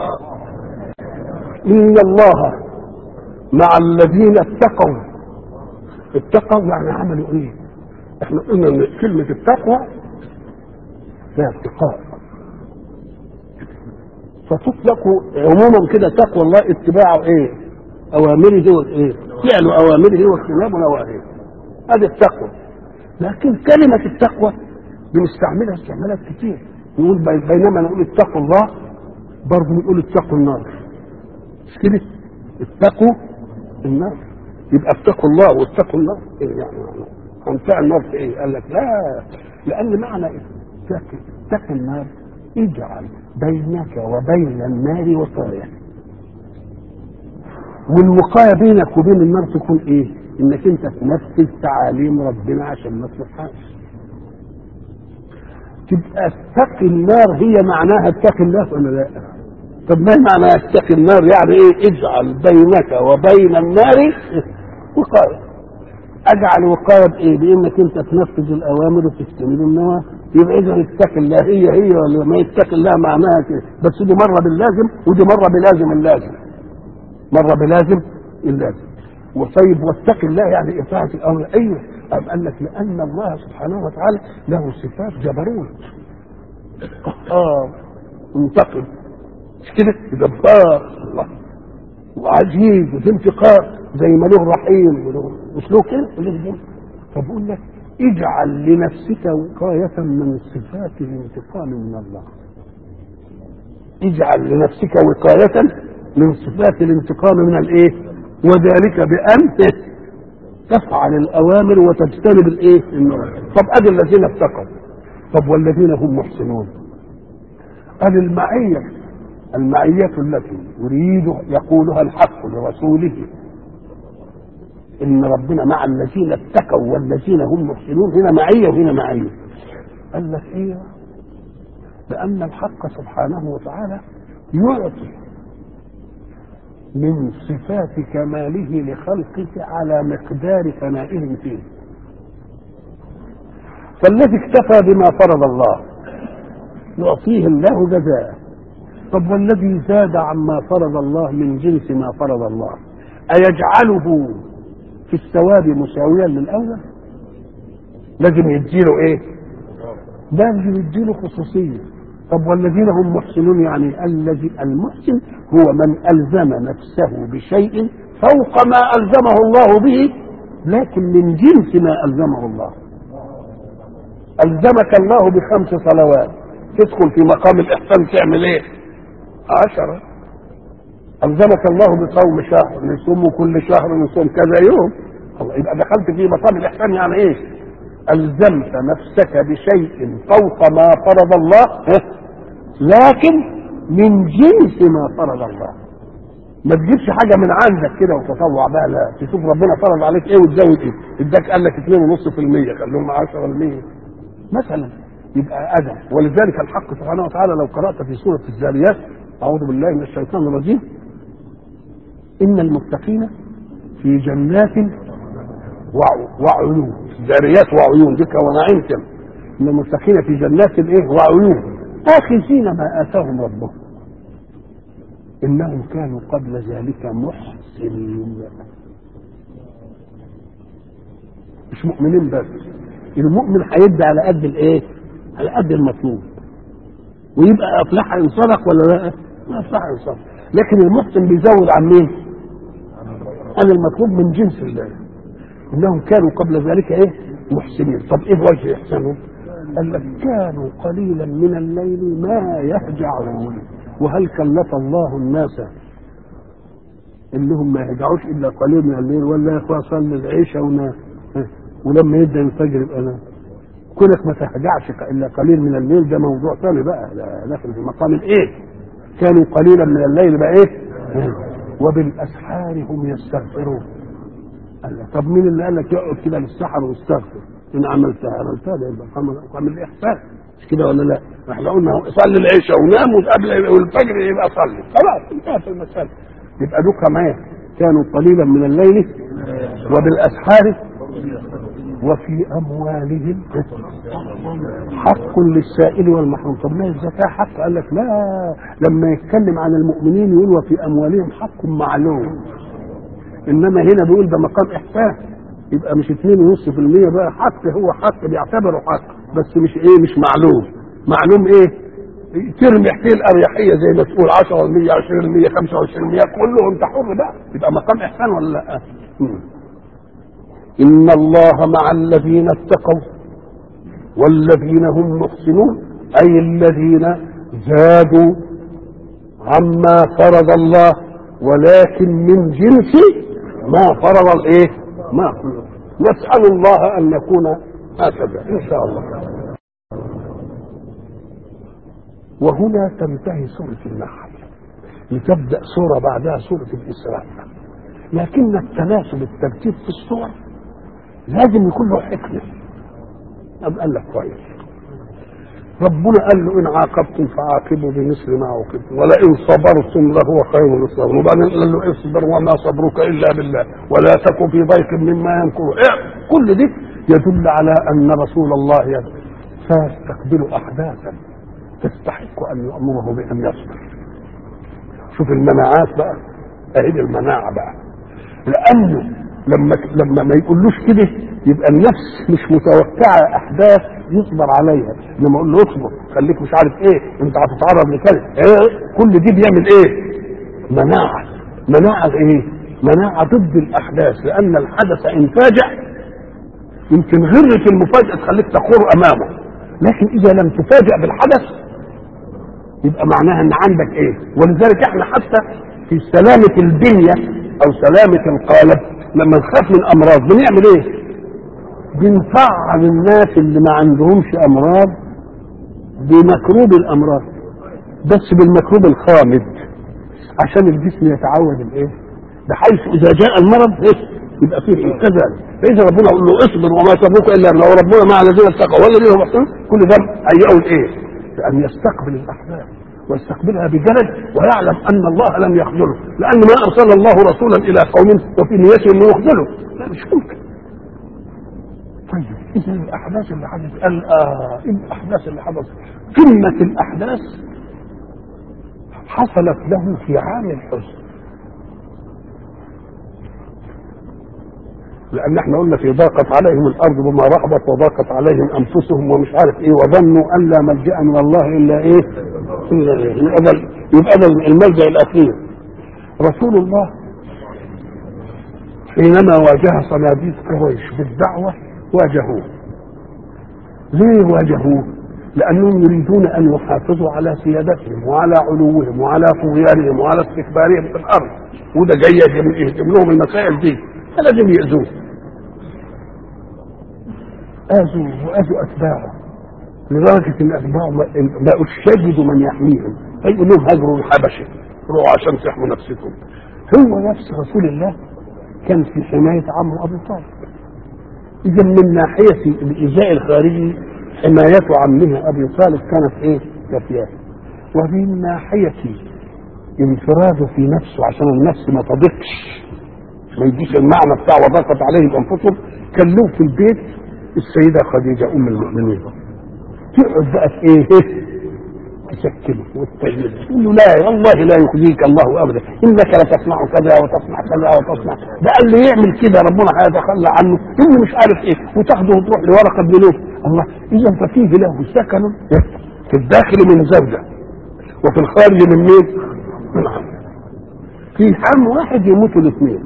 ان الله مع الذين اتقوا اتقوا يعني عملوا ايه احنا قلنا ان كلمة التقوى فيها اتقاء فتطلق عموما كده تقوى الله اتباعه ايه اوامره وايه فعل اوامره واجتناب نواهيه هذه التقوى لكن كلمة التقوى بنستعملها استعمالات كتير نقول بينما نقول اتقوا الله برضه نقول اتقوا النار مش كده اتقوا النار يبقى اتقوا الله واتقوا النار ايه يعني امتاع النار في ايه؟ قال لك لا لان معنى اتق النار اجعل بينك وبين النار وقايه والوقايه بينك وبين النار تكون ايه؟ انك انت تنفذ تعاليم ربنا عشان ما تروحهاش تبقى اتق النار هي معناها اتق الله ولا لا؟ طب ما معنى اتق النار يعني ايه؟ اجعل بينك وبين النار وقايه اجعل وقايه بايه؟ بانك انت تنفذ الاوامر وتجتنب النواهي يبقى اذا اتق الله هي هي ولا ما يتق الله معناها كده بس دي مره باللازم ودي مره بلازم اللازم مره بلازم اللازم وطيب واتق الله يعني اطاعه الامر ايوه أم قال لك لان الله سبحانه وتعالى له صفات جبروت قهار منتقم مش كده جبار الله وعزيز وفي انتقام زي ما له رحيم وله مش له كده فبقول لك اجعل لنفسك وقاية من صفات الانتقام من الله اجعل لنفسك وقاية من صفات الانتقام من الايه وذلك بأن تفعل الأوامر وتجتنب الايه النار طب ادي الذين اتقوا طب والذين هم محسنون قال المعية المعية التي يريد يقولها الحق لرسوله ان ربنا مع الذين اتقوا والذين هم محسنون هنا معيه وهنا معيه قال لك ايه لان الحق سبحانه وتعالى يعطي من صفات كماله لخلقه على مقدار ثنائهم فيه فالذي اكتفى بما فرض الله يعطيه الله جزاءه طب والذي زاد عما فرض الله من جنس ما فرض الله أيجعله في الثواب مساويا للأول لازم يديله ايه لازم يديله خصوصية طب والذين هم محسنون يعني الذي المحسن هو من ألزم نفسه بشيء فوق ما ألزمه الله به لكن من جنس ما ألزمه الله ألزمك الله بخمس صلوات تدخل في مقام الإحسان تعمل إيه؟ عشرة ألزمك الله بصوم شهر نصوم كل شهر نصوم كذا يوم الله يبقى دخلت في مقام الإحسان يعني إيه؟ ألزمت نفسك بشيء فوق ما فرض الله لكن من جنس ما فرض الله ما تجيبش حاجه من عندك كده وتطوع بقى لا تشوف ربنا فرض عليك ايه وتزود ايه اداك قال لك 2.5% خليهم 10% مثلا يبقى ادم ولذلك الحق سبحانه وتعالى لو قرات في سوره الزاريات اعوذ بالله من الشيطان الرجيم ان المتقين في جنات وعيون زاريات وعيون ذكر ونعيم كم ان المتقين في جنات ايه وعيون اخذين ما اتاهم ربهم انهم كانوا قبل ذلك محسنين مش مؤمنين بس المؤمن هيدي على قد الايه على قد المطلوب ويبقى افلح ان صدق ولا لا ما افلح ان صدق لكن المحسن بيزود عن مين عن المطلوب من جنس الله انهم كانوا قبل ذلك ايه محسنين طب ايه وجه احسانهم قال لك كانوا قليلا من الليل ما يهجعون وهل كلف الله الناس انهم ما يهجعوش الا قليل من الليل ولا يا اخويا صلي العشاء ونا ولما يبدا الفجر يبقى انا كونك ما تهجعش الا قليل من الليل ده موضوع ثاني بقى ده داخل في مقام الايه كانوا قليلا من الليل بقى ايه وبالاسحار هم يستغفرون قال له طب مين اللي قال لك يقعد كده للسحر واستغفر ان عملتها عملتها ده يبقى مقام الاحسان مش كده ولا لا؟ احنا قلنا صلي العشاء ونام قبل والفجر يبقى صلي خلاص انتهت المساله يبقى دول كمان كانوا قليلا من الليل وبالاسحار وفي اموالهم حق للسائل والمحروم طب ما الزكاه حق قال لك لا لما يتكلم عن المؤمنين يقول وفي اموالهم حق معلوم انما هنا بيقول ده مقام احسان يبقى مش 2.5% بقى حق هو حق بيعتبره حق بس مش ايه مش معلوم معلوم ايه ترمي حكي الاريحيه زي ما تقول 10% 20% 25% كله انت حر بقى يبقى مقام احسان ولا لا مم. ان الله مع الذين اتقوا والذين هم محسنون اي الذين زادوا عما فرض الله ولكن من جنس ما فرض الايه ما فرض نسال الله ان نكون هكذا ان شاء الله وهنا تنتهي سورة النحل لتبدأ سورة بعدها سورة الإسراء لكن التناسب الترتيب في السور لازم يكون له حكمة أم قال لك كويس ربنا قال له إن عاقبتم فعاقبوا بمثل ما عوقبتم ولئن صبرتم لهو خير للصبر وبعدين قال له اصبر وما صبرك إلا بالله ولا تكن في ضيق مما يمكرون إيه؟ كل دي يدل على أن رسول الله يدعو فيستقبل أحداثا تستحق ان يامره بان يصبر شوف المناعات بقى اهي المناعه بقى لانه لما لما ما يقولوش كده يبقى النفس مش متوقعه احداث يصبر عليها لما اقول له اصبر خليك مش عارف ايه انت هتتعرض لكذا ايه كل دي بيعمل ايه مناعه مناعه ايه مناعه ضد الاحداث لان الحدث ان فاجع يمكن غره المفاجاه تخليك تقور امامه لكن اذا لم تفاجأ بالحدث يبقى معناها ان عندك ايه ولذلك احنا حتى في سلامة البنية او سلامة القالب لما نخاف من امراض بنعمل ايه بنفعل الناس اللي ما عندهمش امراض بمكروب الامراض بس بالمكروب الخامد عشان الجسم يتعود الايه بحيث اذا جاء المرض إيه؟ يبقى فيه ايه كذلك فاذا ربنا يقول له اصبر وما صبرك الا بالله وربنا مع الذين اتقوا والذين هم محسنون كل ده هيئوا الايه؟ لان يستقبل الاحداث ويستقبلها بجلد ويعلم ان الله لم يخذله لان ما ارسل الله رسولا الى قوم وفي نيته انه يخذله لا مش ممكن طيب اذا الاحداث اللي حدث قال اه إيه الاحداث اللي حدث قمه الاحداث حصلت له في عام الحزن لان احنا قلنا في ضاقت عليهم الارض بما رحبت وضاقت عليهم انفسهم ومش عارف ايه وظنوا ان لا ملجا من الله الا ايه؟ الا إيه؟ يبقى ده يبقى ده الملجا الاخير رسول الله حينما واجه صناديد قريش بالدعوه واجهوه ليه واجهوه؟ لانهم يريدون ان يحافظوا على سيادتهم وعلى علوهم وعلى طغيانهم وعلى استكبارهم في الارض وده جاي يهدم لهم المسائل دي فلازم يأذوه آذوا وآذوا أتباعه لدرجة إن أتباعه بقوا يجدوا من يحميهم فيقول لهم هاجروا الحبشة روحوا عشان تحموا نفسكم هو نفس رسول الله كان في حماية عمه أبو طالب إذا من ناحية الإيذاء الخارجي حماية عمه أبي طالب كانت إيه؟ كافية ومن ناحية انفراده في نفسه عشان النفس ما تضيقش ما يجيش المعنى بتاع وضاقت عليهم انفسهم كان له في البيت السيده خديجه ام المؤمنين تقعد بقى في ايه تشكله وتطيبه تقول له لا والله لا يخزيك الله ابدا انك لتصنع كذا وتصنع كذا وتصنع ده قال لي يعمل كده ربنا هيتخلى عنه انه مش عارف ايه وتاخده وتروح لورقه بن نوف الله اذا ففيه له سكن في الداخل من زوجه وفي الخارج من مين؟ من عم في عام واحد يموتوا الاثنين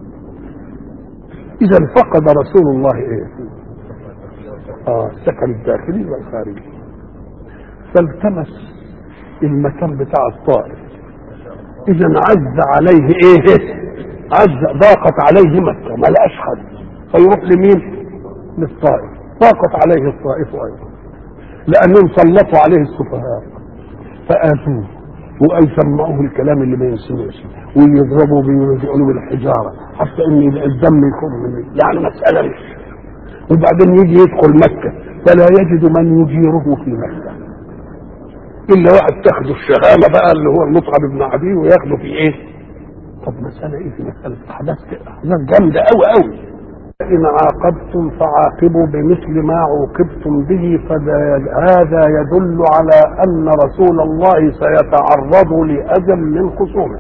اذا فقد رسول الله ايه اه السكن الداخلي والخارجي فالتمس المكان بتاع الطائف اذا عز عليه ايه عز ضاقت عليه مكه ما لقاش حد فيروح لمين للطائف ضاقت عليه الطائف ايضا لانهم سلطوا عليه السفهاء فاذوه ويسمعوه الكلام اللي ما يسمعش ويضربوا ويرجعوا بالحجاره حتى ان الدم يخرج منه يعني مساله مش وبعدين يجي يدخل مكه فلا يجد من يجيره في مكه الا واحد تاخده الشهامه بقى اللي هو المطعم ابن عدي وياخده في ايه؟ طب مساله ايه في مساله احداث احداث جامده قوي قوي إن عاقبتم فعاقبوا بمثل ما عوقبتم به فهذا يدل على أن رسول الله سيتعرض لأذى من خصومه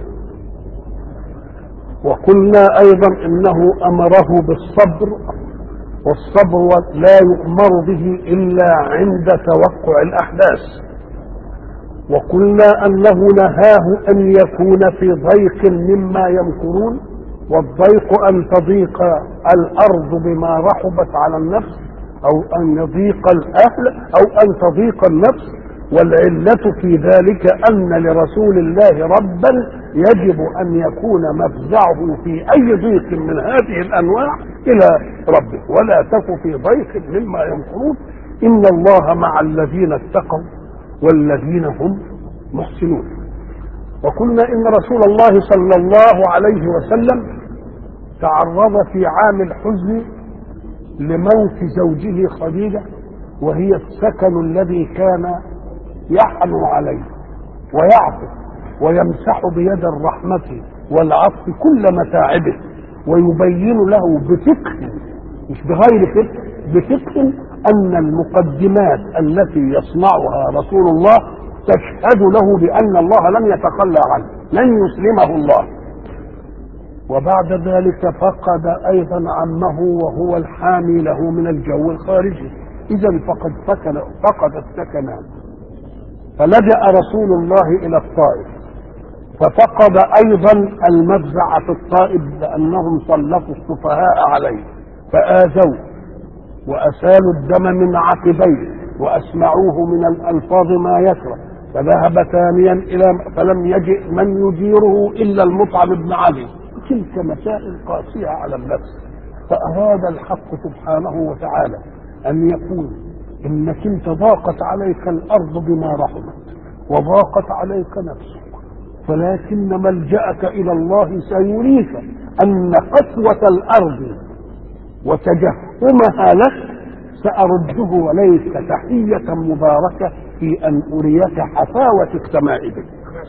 وقلنا أيضا إنه أمره بالصبر والصبر لا يؤمر به إلا عند توقع الأحداث وقلنا أنه نهاه أن يكون في ضيق مما يمكرون والضيق أن تضيق الأرض بما رحبت على النفس أو أن يضيق الأهل أو أن تضيق النفس والعلة في ذلك أن لرسول الله ربا يجب أن يكون مفزعه في أي ضيق من هذه الأنواع إلى ربه ولا تك في ضيق مما يمكرون إن الله مع الذين اتقوا والذين هم محسنون وقلنا ان رسول الله صلى الله عليه وسلم تعرض في عام الحزن لموت زوجه خديجه وهي السكن الذي كان يحنو عليه ويعطف ويمسح بيد الرحمه والعطف كل متاعبه ويبين له بفقه مش بغير فقه بفقه ان المقدمات التي يصنعها رسول الله تشهد له بأن الله لم يتخلى عنه لن يسلمه الله وبعد ذلك فقد أيضا عمه وهو الحامي له من الجو الخارجي إذا فقد سكن فقد السكنان فلجأ رسول الله إلى الطائف ففقد أيضا المفزع في الطائف لأنهم سلطوا السفهاء عليه فآذوه وأسالوا الدم من عقبيه وأسمعوه من الألفاظ ما يكره فذهب ثانيا الى فلم يجئ من يجيره الا المطعم بن علي تلك مسائل قاسيه على النفس فاراد الحق سبحانه وتعالى ان يقول انك انت ضاقت عليك الارض بما رحمت وضاقت عليك نفسك فلكن ملجاك الى الله سيريك ان قسوه الارض وتجهمها لك سارده وليس تحيه مباركه في ان اريك حفاوه السماء بك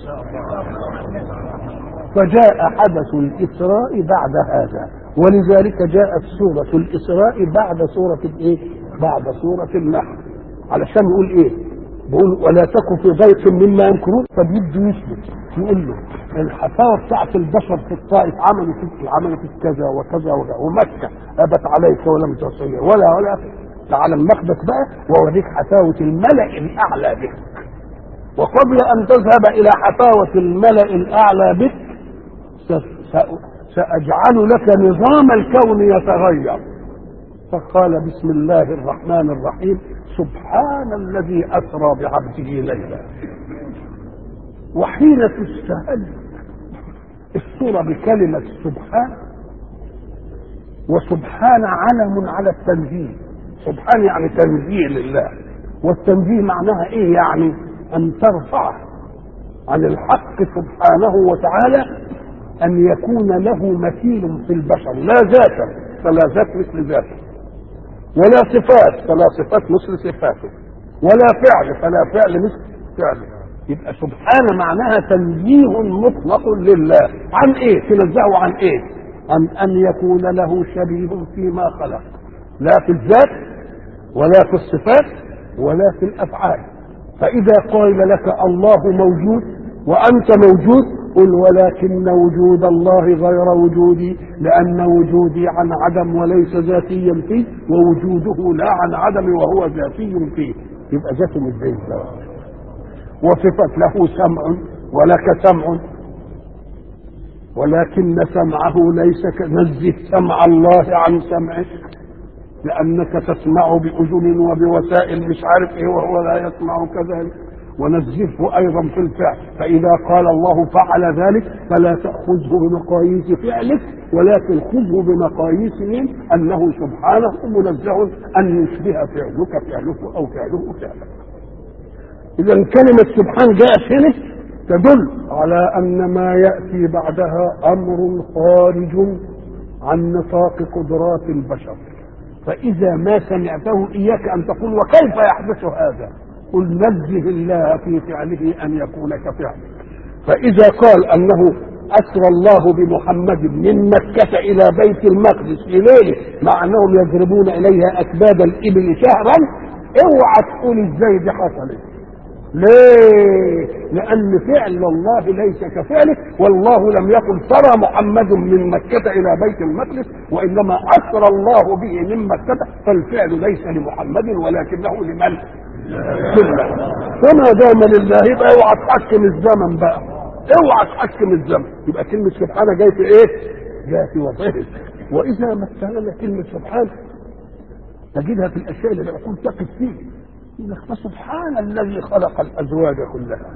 فجاء حدث الاسراء بعد هذا ولذلك جاءت سوره الاسراء بعد سوره الايه بعد سوره النحل علشان يقول ايه بيقول ولا تك في ضيق مما يمكرون فبيده يثبت يقول له الحفاوه بتاعت البشر في الطائف عملوا فيك عملوا فيك كذا وكذا وكذا ومكه ابت عليك ولم تصير ولا ولا تعال المقدس بقى واوريك حفاوه الملا الاعلى بك وقبل ان تذهب الى حفاوه الملا الاعلى بك ساجعل لك نظام الكون يتغير فقال بسم الله الرحمن الرحيم سبحان الذي اسرى بعبده ليلا وحين تستهل الصوره بكلمه سبحان وسبحان علم على التنزيه سبحان يعني تنزيه لله والتنزيه معناها ايه يعني ان ترفع عن الحق سبحانه وتعالى ان يكون له مثيل في البشر لا ذاتا فلا ذات مثل ذاته ولا صفات فلا صفات مثل صفاته ولا فعل فلا فعل مثل فعله يبقى سبحانه معناها تنزيه مطلق لله عن ايه تنزهه عن ايه عن ان يكون له شبيه فيما خلق لا في الذات ولا في الصفات ولا في الافعال فاذا قال لك الله موجود وانت موجود قل ولكن وجود الله غير وجودي لان وجودي عن عدم وليس ذاتيا فيه ووجوده لا عن عدم وهو ذاتي فيه يبقى ذاته مش زي وصفة له سمع ولك سمع ولكن سمعه ليس كنزه سمع الله عن سمعك لأنك تسمع بأذن وبوسائل مش عارف إيه وهو لا يسمع كذلك ونزهه أيضا في الفعل فإذا قال الله فعل ذلك فلا تأخذه بمقاييس فعلك ولكن خذه بمقاييس من أنه سبحانه منزه أن يشبه فعلك فعله أو فعله فعلك إذا كلمة سبحان جاءت هنا تدل على أن ما يأتي بعدها أمر خارج عن نطاق قدرات البشر فإذا ما سمعته إياك أن تقول وكيف يحدث هذا قل نزه الله في فعله أن يكون كفعله فإذا قال أنه أسرى الله بمحمد من مكة إلى بيت المقدس في ليلة مع أنهم يضربون إليها أكباد الإبل شهرا اوعى تقول ازاي دي حصلت ليه؟ لأن فعل الله ليس كفعله والله لم يقل سرى محمد من مكة إلى بيت المقدس وإنما أسرى الله به من مكة فالفعل ليس لمحمد ولكنه لمن؟ لله وما دام لله يبقى اوعى تحكم الزمن بقى اوعى تحكم الزمن يبقى كلمة سبحانه جاي في ايه؟ جاي في وظيفة وإذا مثلنا كلمة سبحان تجدها في الأشياء اللي العقول تقف فيه يقول لك فسبحان الذي خلق الازواج كلها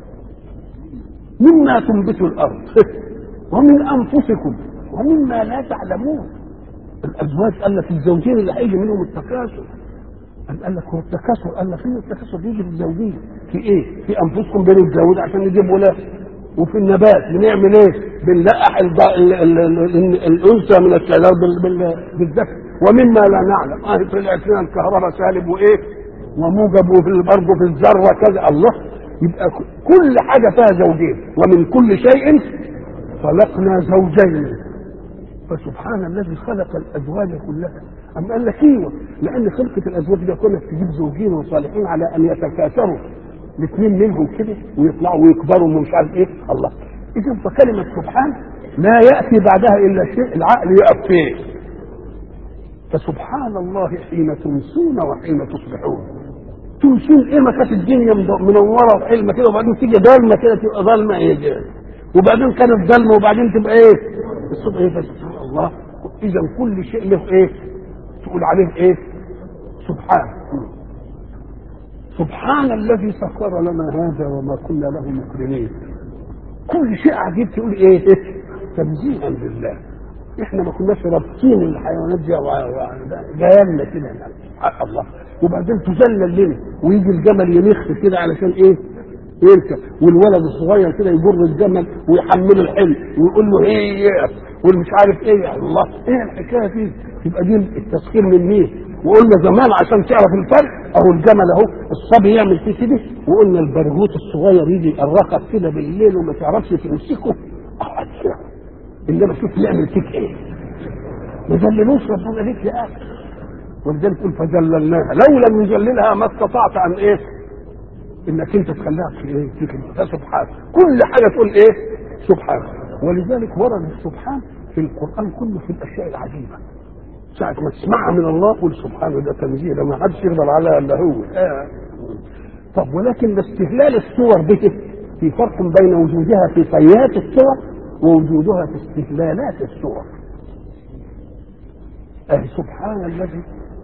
مما تنبت الارض ومن انفسكم ومما لا تعلمون الازواج قال لك الزوجين اللي هيجي منهم التكاثر قال لك هو التكاثر قال لك فين التكاثر بيجي في الزوجين في ايه؟ في انفسكم بنتزوج عشان نجيب ولاد وفي النبات بنعمل ايه؟ بنلقح الانثى من الشجر بالذكر ومما لا نعلم اه طلعت لنا الكهرباء سالب وايه؟ وموجب وفي برضه في الذره كذا الله يبقى كل حاجه فيها زوجين ومن كل شيء خلقنا زوجين فسبحان الذي خلق الازواج كلها أم قال لك ايوه لان خلقه الازواج ده كلها تجيب زوجين وصالحين على ان يتكاثروا الاثنين منهم كده ويطلعوا ويكبروا ومش عارف ايه الله اذا فكلمه سبحان لا ياتي بعدها الا شيء العقل يقف فيه فسبحان الله حين تمسون وحين تصبحون تمسون ايه ما كانت الدنيا منوره وحلمه كده وبعدين تيجي ضلمه كده تبقى ضلمه ايه كده وبعدين كانت ضلمه وبعدين تبقى ايه الصبح ايه فسبحان الله اذا كل شيء له ايه تقول عليه ايه سبحان سبحان الذي سخر لنا هذا وما كنا له مقرنين كل شيء عجيب تقول ايه تنزيها لله احنا ما كناش رابطين الحيوانات دي جايلنا كده حق الله وبعدين تذلل لنا ويجي الجمل ينخ كده علشان ايه يركب والولد الصغير كده يجر الجمل ويحمله الحمل ويقول له ايه والمش عارف ايه يا الله ايه الحكايه دي يبقى دي التسخير من مين وقلنا زمان عشان تعرف الفرق اهو الجمل اهو الصبي يعمل فيه كده وقلنا البرغوث الصغير يجي يقرقك كده بالليل وما تعرفش تمسكه أحد. انما شوف يعمل فيك ايه ما ذللوش ربنا ليك يا اخي ولذلك يقول فذللناها لو لم يذللها ما استطعت ان ايه انك انت تخليها في ايه فيك ده سبحان كل حاجه تقول ايه سبحان ولذلك ورد السبحان في القران كله في الاشياء العجيبه ساعة ما تسمعها من الله قول سبحانه ده تنزيه ده ما حدش يقدر عليها الا هو آه. طب ولكن استهلال الصور به في فرق بين وجودها في طيات الصور ووجودها في استهلالات الصور أي سبحان الذي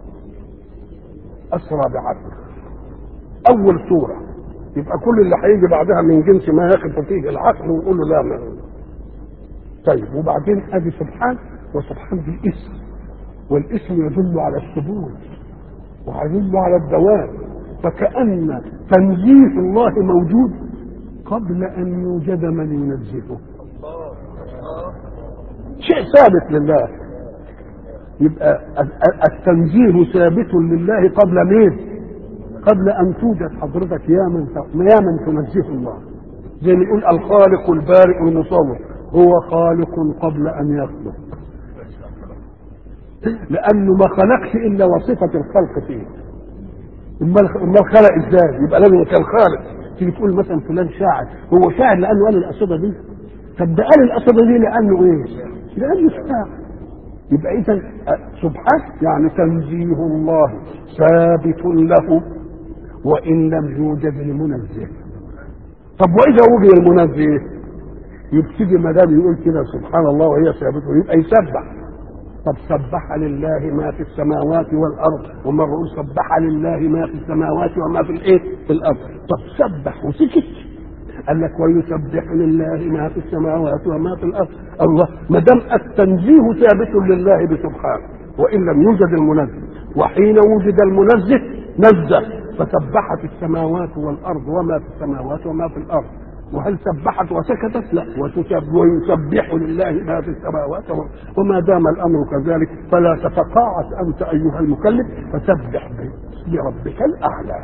أسرى بعبده أول صورة يبقى كل اللي هيجي بعدها من جنس ما يقف فيه العقل ويقول له لا ما طيب وبعدين ادي سبحان وسبحان دي اسم والاسم يدل على الثبوت ويدل على الدوام فكأن تنزيه الله موجود قبل أن يوجد من ينزهه شيء ثابت لله يبقى التنزيه ثابت لله قبل مين؟ قبل ان توجد حضرتك يا من يا من تنزه الله زي ما يقول الخالق البارئ المصور هو خالق قبل ان يخلق لانه ما خلقش الا وصفه الخلق فيه امال امال خلق ازاي يبقى لازم كان خالق تيجي تقول مثلا فلان شاعر هو شاعر لانه قال القصيده دي طب ده قال القصيده دي لانه ايه لانه شاعر يبقى اذا سبحانه يعني تنزيه الله ثابت له وان لم يوجد المنزه طب واذا وجد المنزه يبتدي ما دام يقول كده سبحان الله وهي ثابته يبقى يسبح طب سبح لله ما في السماوات والارض ومره يقول سبح لله ما في السماوات وما في الايه في الارض طب سبح وسكت قال لك ويسبح لله ما في السماوات وما في الارض الله ما دام التنزيه ثابت لله بسبحانه وان لم يوجد المنزه وحين وجد المنزه نزه فسبحت السماوات والارض وما في السماوات وما في الارض وهل سبحت وسكتت؟ لا وتسب ويسبح لله ما في السماوات وما دام الامر كذلك فلا تتقاعس انت ايها المكلف فسبح باسم ربك الاعلى.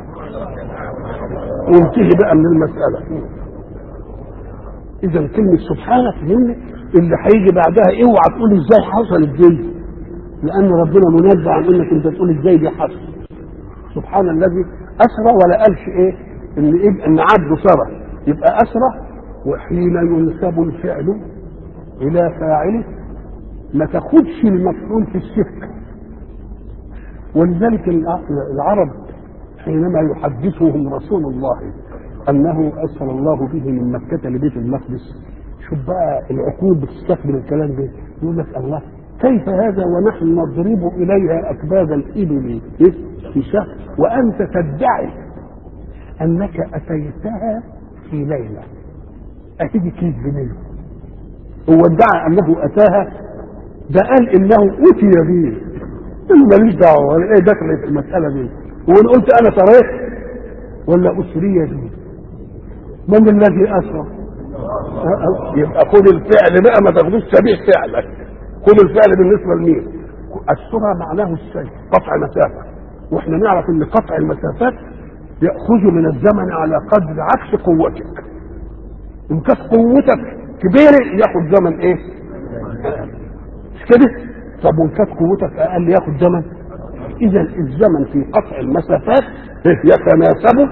وانتهي بقى من المساله. اذا كلمه سبحانه فهمني اللي هيجي بعدها اوعى تقول ازاي حصلت دي لان ربنا منزه عن انك انت تقول ازاي دي حصل سبحان الذي اسرى ولا قالش ايه ان إيه ان عبده سرى يبقى اسرى وحين ينسب الفعل الى فاعله ما تاخدش المفعول في السكه ولذلك العرب حينما يحدثهم رسول الله انه ارسل الله به من مكه لبيت المقدس شوف بقى العقول بتستقبل الكلام ده يقول لك الله كيف هذا ونحن نضرب اليها اكباد الابل في شهر وانت تدعي انك اتيتها في ليله اكيد كيف منه هو ادعى انه اتاها ده قال انه اتي به ماليش دعوه ايه دخل في المساله دي وان قلت انا سريت ولا اسري به من الذي اسرى يبقى خد الفعل بقى ما تاخدوش شبيه فعلك خد الفعل بالنسبه لمين السرعه معناه الشيء قطع مسافه واحنا نعرف ان قطع المسافات ياخذ من الزمن على قدر عكس قوتك ان كانت قوتك كبيره ياخذ زمن ايه مش كده طب وان كانت قوتك اقل ياخذ زمن اذا الزمن في قطع المسافات يتناسب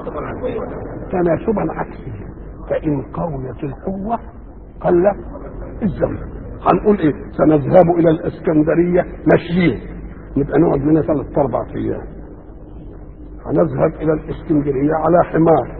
تناسبا عكسي فان قويت القوه قل الزمن هنقول ايه سنذهب الى الاسكندريه ماشيين يبقى نقعد لنا ثلاث اربع ايام هنذهب الى الاسكندريه على حمار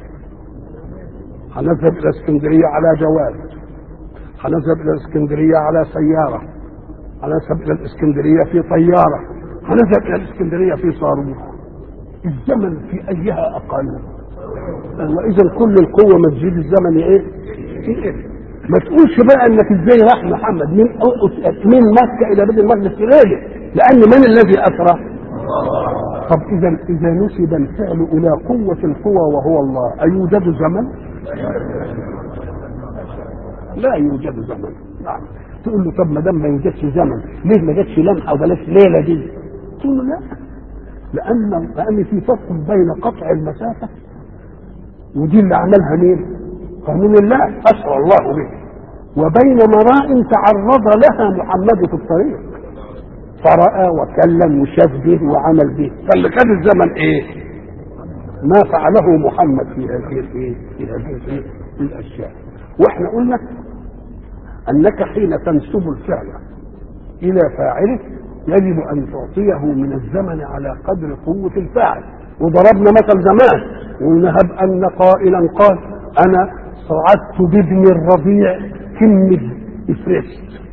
هنذهب الى الاسكندريه على جواد هنذهب الى الاسكندريه على سياره هنذهب الى الاسكندريه في طياره هنذهب الى الاسكندريه في صاروخ الزمن في ايها اقل واذا كل القوه ما تزيد الزمن ايه؟ ايه؟ ما تقولش بقى انك ازاي راح محمد من من مكه الى بيت المقدس في ليله لان من الذي اسرى؟ طب اذا اذا نسب الفعل الى قوه القوى وهو الله ايوجد زمن؟ لا يوجد زمن نعم تقول له طب ما دام ما يوجدش زمن ليه ما جاتش لمحه وبلاش ليله دي تقول له لا لان لان في فرق بين قطع المسافه ودي اللي عملها مين؟ قانون الله اسرى الله به وبين مراء تعرض لها محمد في الطريق فرأى وكلم وشاف به وعمل به فاللي كان الزمن ايه؟ ما فعله محمد في هذه الايه؟ في هذه الإيه؟ الاشياء واحنا قلنا انك حين تنسب الفعل الى فاعله يجب ان تعطيه من الزمن على قدر قوه الفاعل وضربنا مثل زمان ونهب ان قائلا قال انا صعدت بابن الرضيع كلمه افرست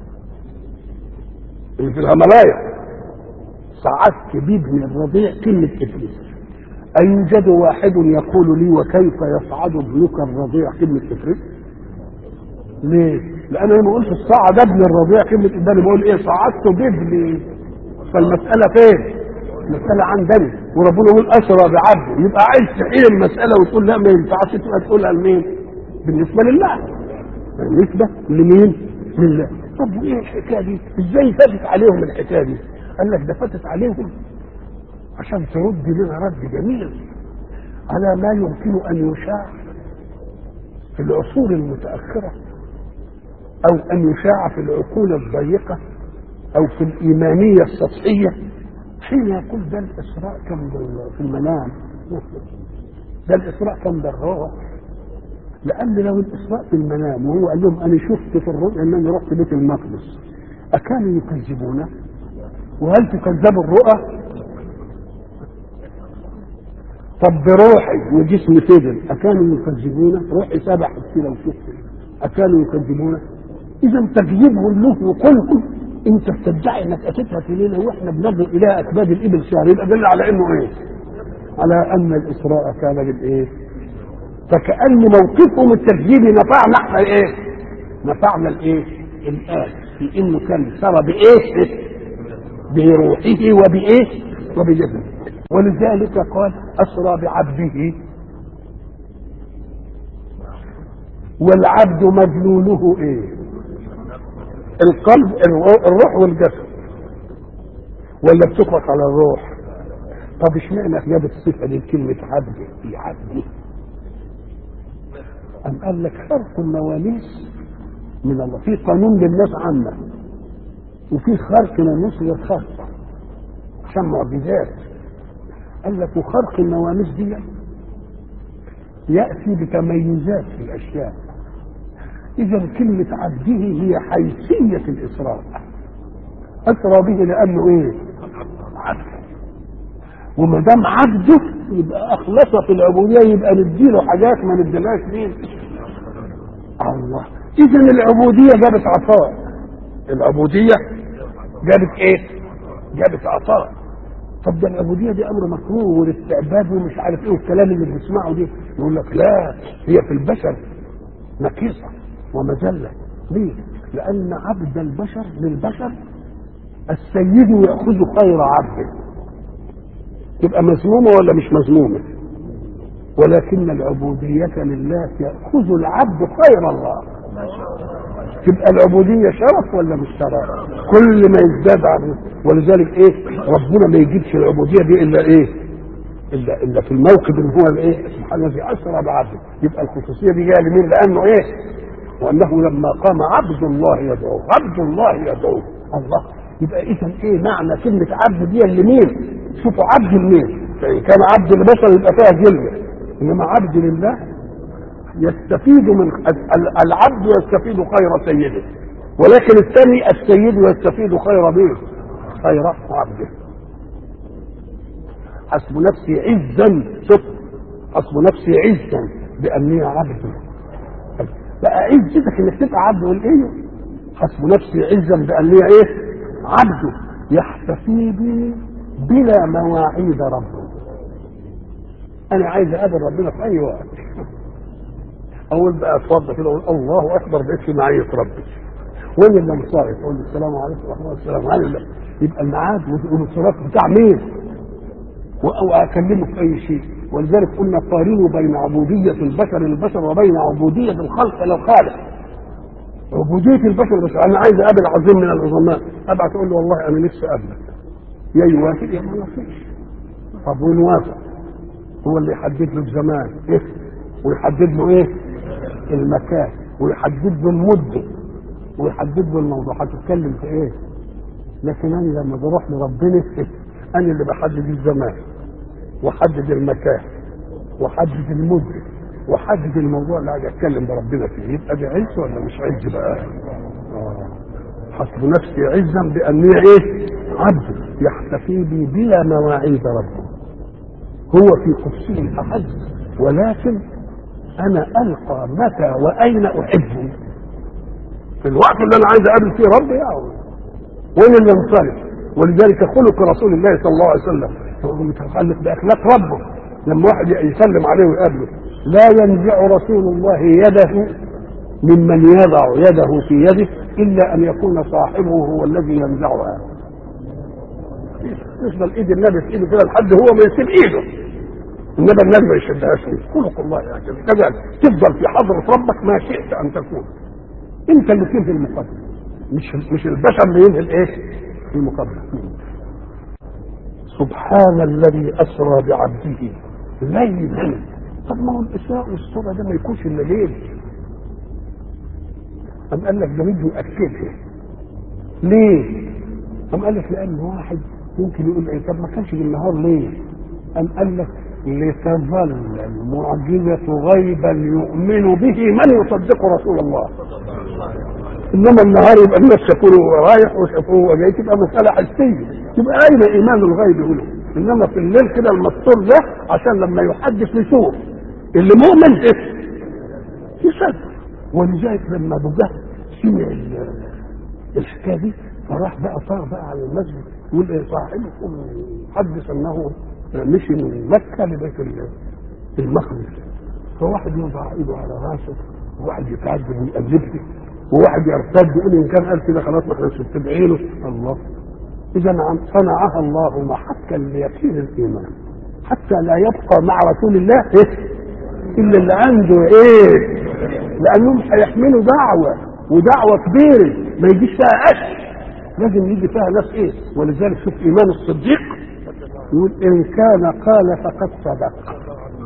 في الهملايا صعدت بابن الرضيع كلمه افرست أيوجد واحد يقول لي وكيف يصعد ابنك الرضيع كلمة إفريق؟ ليه؟ لأن أنا ما قلت الصعد ابن الرضيع كلمة إبني بقول إيه صعدت بابني فالمسألة فين؟ المسألة عندنا وربنا يقول أسرى بعبده يبقى عايز تحيل المسألة وتقول لا ما ينفعش تبقى تقولها لمين؟ بالنسبة لله بالنسبة لمين؟ لله طب وإيه الحكاية دي؟ إزاي فاتت عليهم الحكاية دي؟ قال لك ده فاتت عليهم عشان ترد لنا رد جميل على ما يمكن ان يشاع في العصور المتاخره او ان يشاع في العقول الضيقه او في الايمانيه السطحيه حين يقول ده الاسراء كان في المنام ده الاسراء كان بالروح لان لو الاسراء في المنام وهو قال لهم انا شفت في الرؤيا انني رحت بيت المقدس اكانوا يكذبونه وهل تكذب الرؤى طب بروحي وجسمي فضل أكانوا يكذبونه؟ روحي سبحت كده وشفت أكانوا يكذبونه؟ إذا تكذيبهم له وقلهم أنت بتدعي إنك أتيتها في ليلة وإحنا بنظر إلى أكباد الإبل شهر يبقى دل على إنه إيه؟ على أن الإسراء كان بالإيه؟ فكأن موقفهم التكذيبي نفعنا إحنا إيه؟ نفعنا الإيه؟ الآن في إنه كان سرى بإيه؟ بروحه وبإيه؟ وبجسده ولذلك قال أسرى بعبده والعبد مدلوله ايه القلب الروح والجسد ولا بتطلق على الروح طب اشمعنى جاب الصفه دي كلمه عبد في عبده أم قال لك خرق المواليس من الله في قانون للناس عامة وفي خرق للناس للخاصة عشان معجزات قال لك وخرق النواميس دي يأتي بتميزات في الأشياء إذا كلمة عبده هي حيثية الإسراء أسرى به لأنه إيه؟ عبد وما دام عبده يبقى أخلص في العبودية يبقى نديله حاجات ما نديلهاش مين؟ الله إذا العبودية جابت عطاء العبودية جابت إيه؟ جابت عطاء طب ده العبوديه دي امر مكروه والاستعباد ومش عارف ايه والكلام اللي بنسمعه دي يقول لك لا هي في البشر نكيصه ومذله ليه؟ لان عبد البشر للبشر السيد ياخذ خير عبده تبقى مذمومه ولا مش مذمومه؟ ولكن العبودية لله يأخذ العبد خير الله تبقى العبودية شرف ولا مش شرف كل ما يزداد عبد ولذلك ايه ربنا ما يجيبش العبودية دي الا ايه الا الا في الموقف اللي هو الايه سبحان الذي اسرى بعبده يبقى الخصوصية دي جاية لمين لانه ايه وانه لما قام عبد الله يدعوه عبد الله يدعوه الله يبقى اذا ايه معنى كلمة عبد دي لمين شوفوا عبد لمين فان كان عبد لبشر يبقى فيها جلده انما عبد لله يستفيد من العبد يستفيد خير سيده ولكن الثاني السيد يستفيد خير مين خير عبده حسب نفسي عزا شوف حسب نفسي عزا باني عبد بقى عزتك انك تبقى عبد والايه حسب نفسي عزا باني ايه عبده يحتفي بي بلا مواعيد ربه انا عايز اقابل ربنا في اي وقت اول بقى اتوضى كده اقول الله اكبر بقيت في معيه ربي وين اللي مصاري تقول السلام عليكم ورحمه الله السلام عليكم يبقى الميعاد والانصراف بتاع مين؟ او اكلمه في اي شيء ولذلك قلنا قارنوا بين عبوديه البشر للبشر وبين عبوديه الخلق للخالق عبوديه البشر بس انا عايز اقابل عظيم من العظماء ابعت اقول له والله انا نفسي اقابلك يا يوافق يا ما يوافقش طب ونوافق هو اللي يحدد له الزمان ايه ويحدد له ايه المكان ويحدد له المده ويحدد له الموضوع هتتكلم في ايه لكن انا لما بروح لربنا انا اللي بحدد الزمان واحدد المكان واحدد المده واحدد الموضوع اللي عايز اتكلم بربنا فيه يبقى ده عز ولا مش عز بقى آه. حسب نفسي عزا باني ايه عبد يحتفي بي بلا مواعيد ربه هو في قدسه احد ولكن انا القى متى واين احبه في الوقت اللي انا عايز اقابل فيه ربي يعني وين اللي انصرف ولذلك خلق رسول الله صلى الله عليه وسلم هو متخلق باخلاق ربه لما واحد يسلم عليه ويقابله لا ينزع رسول الله يده ممن يضع يده في يده الا ان يكون صاحبه هو الذي ينزعها تفضل ايد النبي في ايده كده لحد هو ما يسيب ايده انما النبي ما يشدهاش فيه خلق الله هكذا كذلك تفضل في حضره ربك ما شئت ان تكون انت اللي تنهي المقدمه مش مش البشر اللي ينهي الايه المقدمه سبحان الذي اسرى بعبده ليلا طب ما هو الاسراء والسرى ده ما يكونش الا ليل أم قال لك ده بده يأكدها ليه؟ أم قال لك لأن واحد ممكن يقول إيه طب ما كانش بالنهار ليه؟ أم قال لك لتظل المعجزة غيبا يؤمن به من يصدق رسول الله انما النهار يبقى الناس شافوه رايح وشافوه جاي تبقى مساله حسيه يبقى اين ايمان الغيب هنا انما في الليل كده المستور ده عشان لما يحدث يشوف اللي مؤمن ايه يصدق ولذلك لما ابو جهل سمع الحكايه دي فراح بقى طار بقى على المسجد يقول ايه صاحبكم حدث انه مشي من مكه لبيت المقدس فواحد يوضع ايده على راسه وواحد يتعجب ويقلبه وواحد يرتد يقول ان كان قال كده خلاص ما احنا مش متبعينه الله اذا صنعها الله محكا ليقين الايمان حتى لا يبقى مع رسول الله إيه؟ الا اللي عنده ايه لانهم هيحملوا دعوه ودعوه كبيره ما يجيش فيها قش لازم يجي فيها ناس ايه ولذلك شوف ايمان الصديق يقول ان كان قال فقد صدق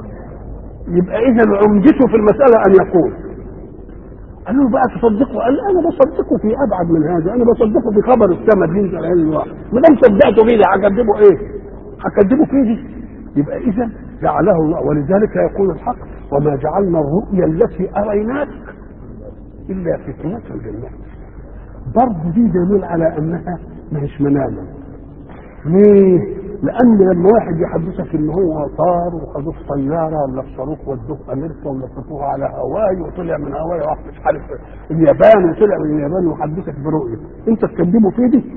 يبقى اذا عمدته في المساله ان يقول قال له بقى تصدقه قال انا بصدقه في ابعد من هذا انا بصدقه في خبر السماء بينزل عليه الواحد ما دام صدقته فيه هكذبه ايه؟ هكذبه فيه يبقى اذا جعله الله ولذلك يقول الحق وما جعلنا الرؤيا التي اريناك الا فتنه للناس برضه دي دليل على انها مش مناما ليه؟ لان لما واحد يحدثك ان هو طار وخدوه في طياره ولا في صاروخ ودوه امريكا ولا خدوه على هواي وطلع من هواي راح مش عارف اليابان وطلع من اليابان ويحدثك برؤيه انت تكذبه في دي؟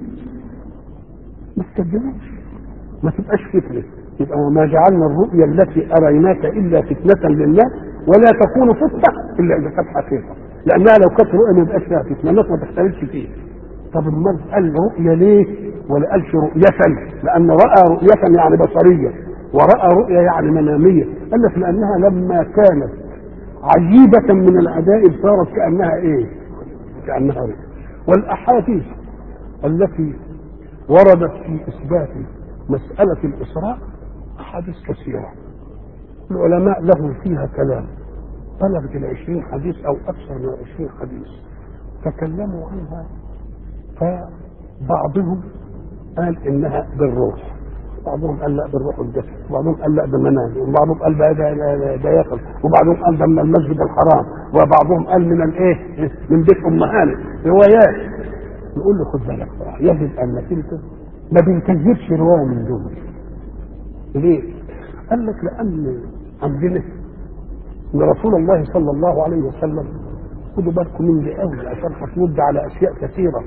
ما تكذبوش ما تبقاش فتنه يبقى وما جعلنا الرؤيا التي اريناك الا فتنه للناس ولا تكون فتنه الا اذا كانت حقيقه لانها لو كانت رؤيا ما يبقاش فيها فتنه الناس ما تختلفش فيه طب امال قال رؤيا ليه ولا قالش رؤية لأن رأى رؤية يعني بصرية ورأى رؤية يعني منامية قال لك لأنها لما كانت عجيبة من العجائب صارت كأنها إيه؟ كأنها رؤية والأحاديث التي وردت في إثبات مسألة الإسراء أحاديث كثيرة العلماء لهم فيها كلام بلغت العشرين حديث أو أكثر من العشرين حديث تكلموا عنها فبعضهم قال انها بالروح بعضهم قال لا بالروح والجسد وبعضهم قال لا بالمنام وبعضهم قال ده ده, ده, ده يقل وبعضهم قال ده من المسجد الحرام وبعضهم قال من الايه من بيت امهانه روايات نقول له خد بالك بقى يجب انك انت ما بنكذبش روايه من دول ليه؟ قال لك لان عندنا ان رسول الله صلى الله عليه وسلم خدوا بالكم من دي قوي عشان هترد على اشياء كثيره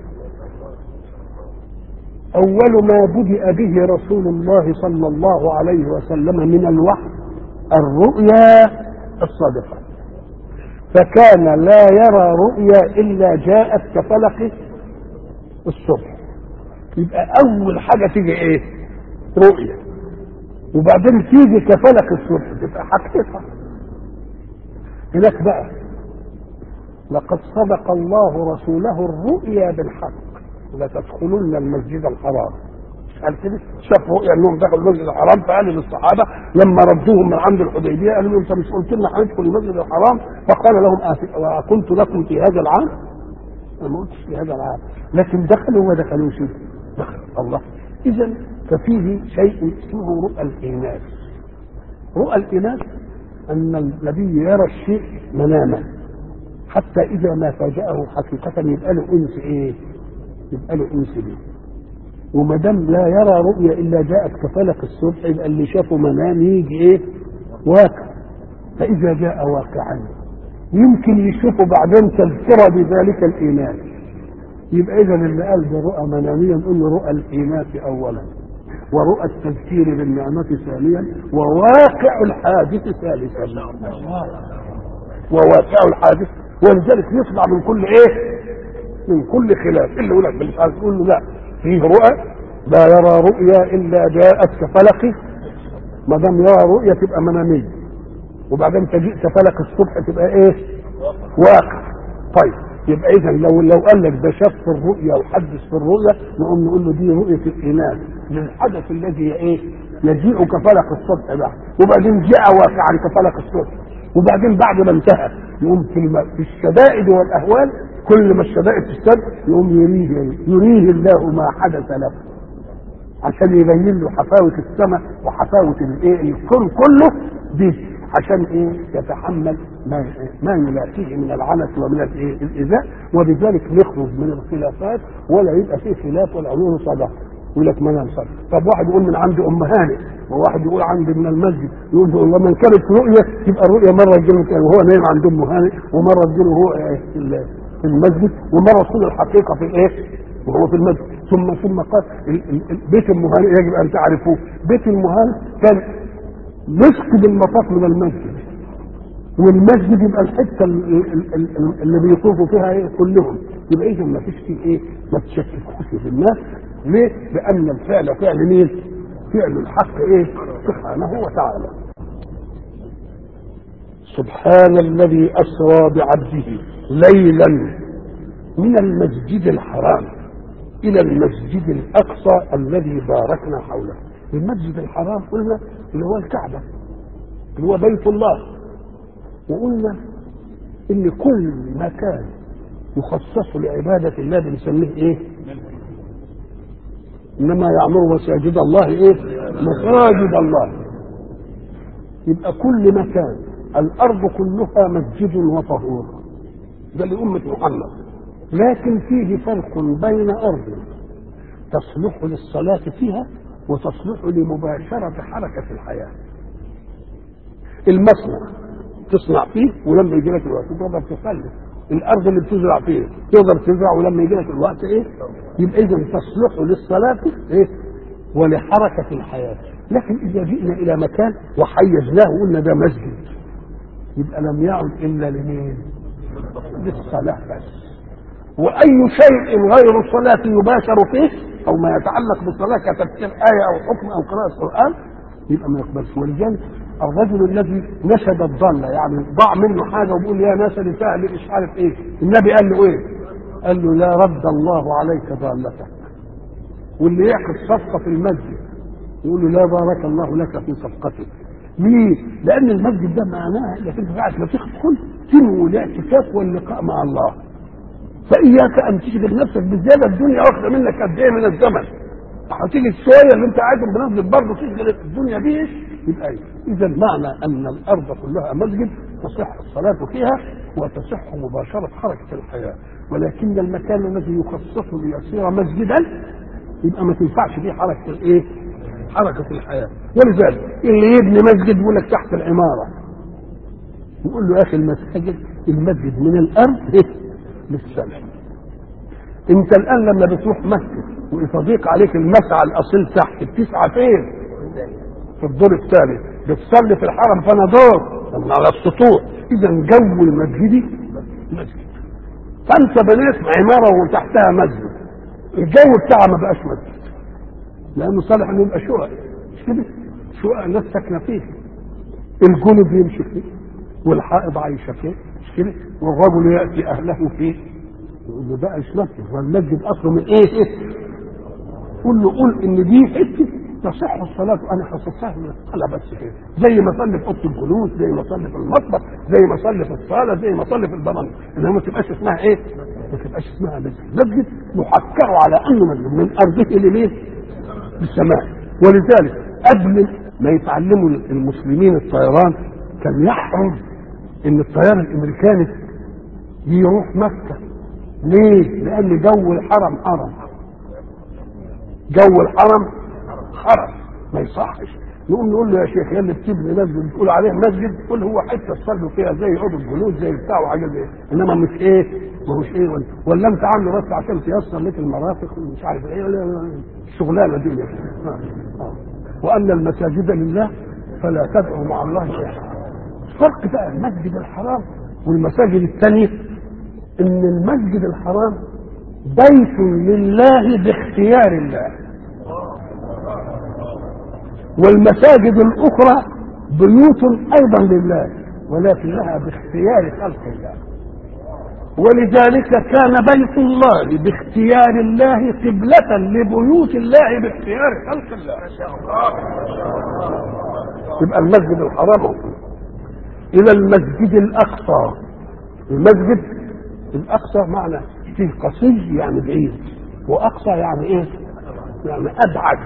أول ما بدأ به رسول الله صلى الله عليه وسلم من الوحي الرؤيا الصادقة فكان لا يرى رؤيا إلا جاءت كفلق الصبح يبقى أول حاجة تيجي إيه؟ رؤيا وبعدين تيجي كفلق الصبح تبقى حقيقة هناك بقى لقد صدق الله رسوله الرؤيا بالحق لتدخلن المسجد الحرام قال كده شاف رؤيا انهم دخلوا المسجد الحرام فقال للصحابه لما ردوهم من عند الحديبيه قالوا لهم انت مش قلت لنا هندخل المسجد الحرام فقال لهم آه وكنت لكم في هذا العام انا ما قلتش في هذا العام لكن دخلوا وما دخلوش دخل الله اذا ففيه شيء اسمه رؤى الاناث رؤى الاناث ان النبي يرى الشيء مناما حتى اذا ما فاجاه حقيقه يبقى له انس ايه؟ يبقى له انس به وما دام لا يرى رؤيا الا جاءت كفلك الصبح يبقى اللي شافه منام يجي ايه؟ واقع فاذا جاء واقعا يمكن يشوفه بعدين تذكره بذلك الايمان يبقى اذا اللي قال برؤى مناميه نقول له رؤى الايناث اولا ورؤى التذكير بالنعمة ثانيا وواقع الحادث ثالثا وواقع الحادث ولذلك يطلع من كل ايه من كل خلاف اللي يقول لك بالفعل تقول له لا فيه رؤى لا يرى رؤيا الا جاءت كفلق ما دام يرى رؤيا تبقى مناميه وبعدين تجيء كفلق الصبح تبقى ايه واقع طيب يبقى اذا لو لو قال لك ده شاف في الرؤيا وحدث في الرؤيا نقوم نقول له دي رؤيه الاناث للحدث الذي ايه يجيء كفلق الصبح بعد وبعدين جاء واقعا كفلق الصبح وبعدين بعد ما انتهى يقوم في, الم... في الشدائد والاهوال كل ما الشدائد تشتد يقوم يريه يريه الله ما حدث له عشان يبين له حفاوة السماء وحفاوة الايه الكون كله دي عشان ايه يتحمل ما ما يلاقيه من العنت ومن الايه الايذاء وبذلك نخرج من الخلافات ولا يبقى فيه خلاف ولا عيون صدق يقول لك منام صدق طب واحد يقول من عند ام هانئ وواحد يقول عندي من المسجد يقول له والله من كانت رؤيه يبقى الرؤيه مره تجيله كان وهو نايم عند ام هانئ ومره تجيله هو في في المسجد ومره تكون الحقيقه في الايه؟ وهو في المسجد ثم ثم قال بيت ام هانئ يجب ان تعرفوه بيت ام هانئ كان مسجد المطاف من المسجد والمسجد يبقى الحته اللي بيطوفوا فيها ايه كلهم يبقى اذا ما فيش فيه ايه ما تشككوش في الناس ليه؟ لان الفعل فعل مين؟ فعل الحق ايه؟ سبحانه وتعالى سبحان الذي اسرى بعبده ليلا من المسجد الحرام الى المسجد الاقصى الذي باركنا حوله المسجد الحرام قلنا اللي هو الكعبه اللي هو بيت الله وقلنا ان كل مكان يخصص لعباده الله بنسميه ايه انما يعمر مساجد الله ايه مساجد الله يبقى كل مكان الارض كلها مسجد وطهور ده لأمة محمد لكن فيه فرق بين أرض تصلح للصلاة فيها وتصلح لمباشرة حركة الحياة المصنع تصنع فيه ولما يجي لك الوقت تقدر تصلي الارض اللي بتزرع فيها تقدر تزرع ولما يجي لك الوقت ايه يبقى اذا تصلح للصلاه ايه ولحركه الحياه لكن اذا جئنا الى مكان وحيزناه وقلنا ده مسجد يبقى لم يعد الا لمين للصلاه بس واي شيء غير الصلاه يباشر فيه او ما يتعلق بالصلاه كتفسير ايه او حكم او قراءه قران يبقى ما يقبلش ولذلك الرجل الذي نشد الضالة يعني ضاع منه حاجة وبيقول يا ناس لسهل مش عارف ايه النبي قال له ايه قال له لا رد الله عليك ضالتك واللي يعقد صفقة في المسجد يقول له لا بارك الله لك في صفقتك ليه؟ لأن المسجد ده معناه انك انت ساعة ما تدخل تنوي الاعتكاف واللقاء مع الله فإياك أن تشغل نفسك بالزيادة الدنيا واخدة منك قد إيه من الزمن هتيجي شوية اللي أنت قاعدهم بنفسك برضه تشغل الدنيا بيه يبقى ايه؟ اذا معنى ان الارض كلها مسجد تصح الصلاه فيها وتصح مباشره حركه الحياه ولكن المكان الذي يخصص ليصير مسجدا يبقى ما تنفعش فيه حركه الايه؟ حركه الحياه ولذلك اللي يبني مسجد يقول لك تحت العماره يقول له يا اخي المساجد المسجد من الارض إيه؟ للسماء انت الان لما بتروح مسجد ويضيق عليك المسعى الاصيل تحت بتسعى فين؟ في الدور الثاني بتصلي في الحرم فانا دور على السطوح اذا جو المسجد مسجد فانت بنيت عماره وتحتها مسجد الجو بتاعها ما بقاش مسجد لانه صالح انه يبقى شقق مش كده شقق الناس ساكنه فيه الجنب يمشي فيه والحائض عايشه فيه مش كده والرجل ياتي اهله في يقول له بقى مش مسجد والمسجد اصله من ايه؟ قول له قول ان دي حته تصح الصلاة أنا خصصتها من الصلاة بس كده زي ما أصلي في أوضة الجلوس زي ما أصلي في المطبخ زي ما أصلي في الصالة زي ما أصلي في البرامج إنما ما تبقاش اسمها إيه؟ ما تبقاش اسمها مسجد مسجد محكر على أنه مسجد من أرضه لمين؟ للسماء ولذلك قبل ما يتعلموا المسلمين الطيران كان يحرم ان الطيار الامريكاني يروح مكه ليه؟ لان جو الحرم حرم جو الحرم حرم ما يصحش نقوم نقول له يا شيخ يا اللي بتبني مسجد بتقول عليه مسجد قول هو حته تصلوا فيها زي اوضه الجلوس زي بتاع وحاجات زي انما مش ايه ما هوش ايه ولا, ولا انت عامله بس عشان تيسر لك المرافق ومش عارف ايه ولا ولا الشغلانه دي يا شيخ آه. آه. وان المساجد لله فلا تدعوا مع الله شيئا فرق بقى المسجد الحرام والمساجد الثانيه ان المسجد الحرام بيت لله باختيار الله والمساجد الاخرى بيوت ايضا لله ولكنها باختيار خلق الله ولذلك كان بيت الله باختيار الله قبلة لبيوت الله باختيار خلق الله يبقى المسجد الحرام إلى المسجد الأقصى المسجد الأقصى معنى فيه قصي يعني بعيد وأقصى يعني إيه؟ يعني أبعد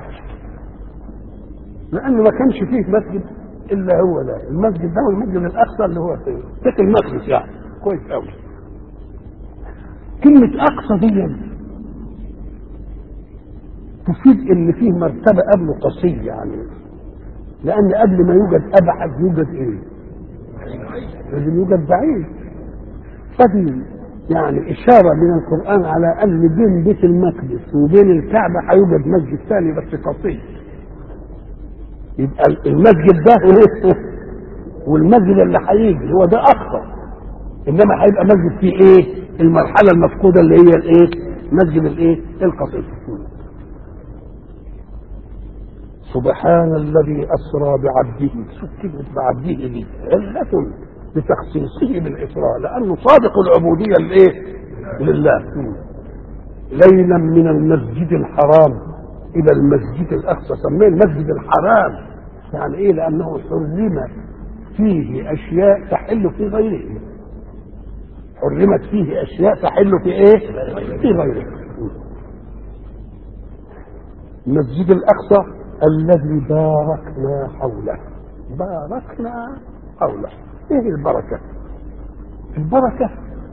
لأنه ما كانش فيه مسجد إلا هو ده المسجد ده والمسجد الأقصى اللي هو فيه بيت المقدس يعني كويس قوي كلمة أقصى دي تفيد إن فيه مرتبة قبله قصية يعني لأن قبل ما يوجد أبعد يوجد إيه؟ لازم يوجد بعيد فدي يعني إشارة من القرآن على أن بين بيت المقدس وبين الكعبة هيوجد مسجد ثاني بس قصير يبقى المسجد ده والمسجد اللي هيجي هو ده أقصى إنما هيبقى مسجد فيه إيه؟ المرحلة المفقودة اللي هي الإيه؟ مسجد الإيه؟ القصير سبحان الذي أسرى بعبده سكنت بعبده دي علة بتخصيصه بالإسراء لأنه صادق العبودية لإيه؟ لله ليلا من المسجد الحرام إلى المسجد الأقصى سميه المسجد الحرام يعني إيه؟ لأنه حرم فيه أشياء تحل في غيره حرمت فيه أشياء تحل في إيه؟ في غيره المسجد الأقصى الذي باركنا حوله باركنا حوله ايه البركه البركه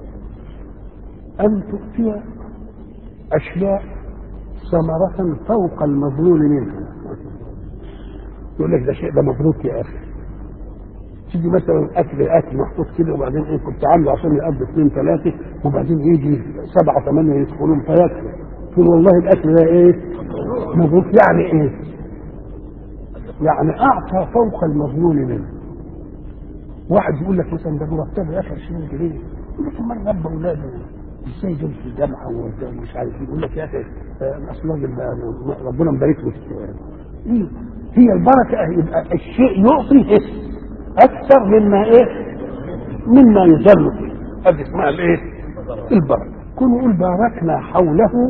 ان تؤتي اشياء ثمرة فوق المظنون منها يقول لك ده شيء ده مبروك يا اخي تيجي مثلا اكل اكل محطوط كده وبعدين ايه كنت عامله عشان يقضي اثنين ثلاثه وبعدين يجي سبعه ثمانيه يدخلون فياكلوا تقول والله الاكل ده ايه مبروك يعني ايه يعني اعطى فوق المظنون منه واحد يقول لك مثلا ده مرتبه يا اخي 20 جنيه يقول لك امال رب اولاده ازاي دول في الجامعه ومش عارف يقول لك يا اخي اصل ربنا مبارك له ايه هي البركه يبقى الشيء يعطي إيه؟ اكثر مما ايه مما يضل فيه هذه اسمها الايه البركه كون يقول باركنا حوله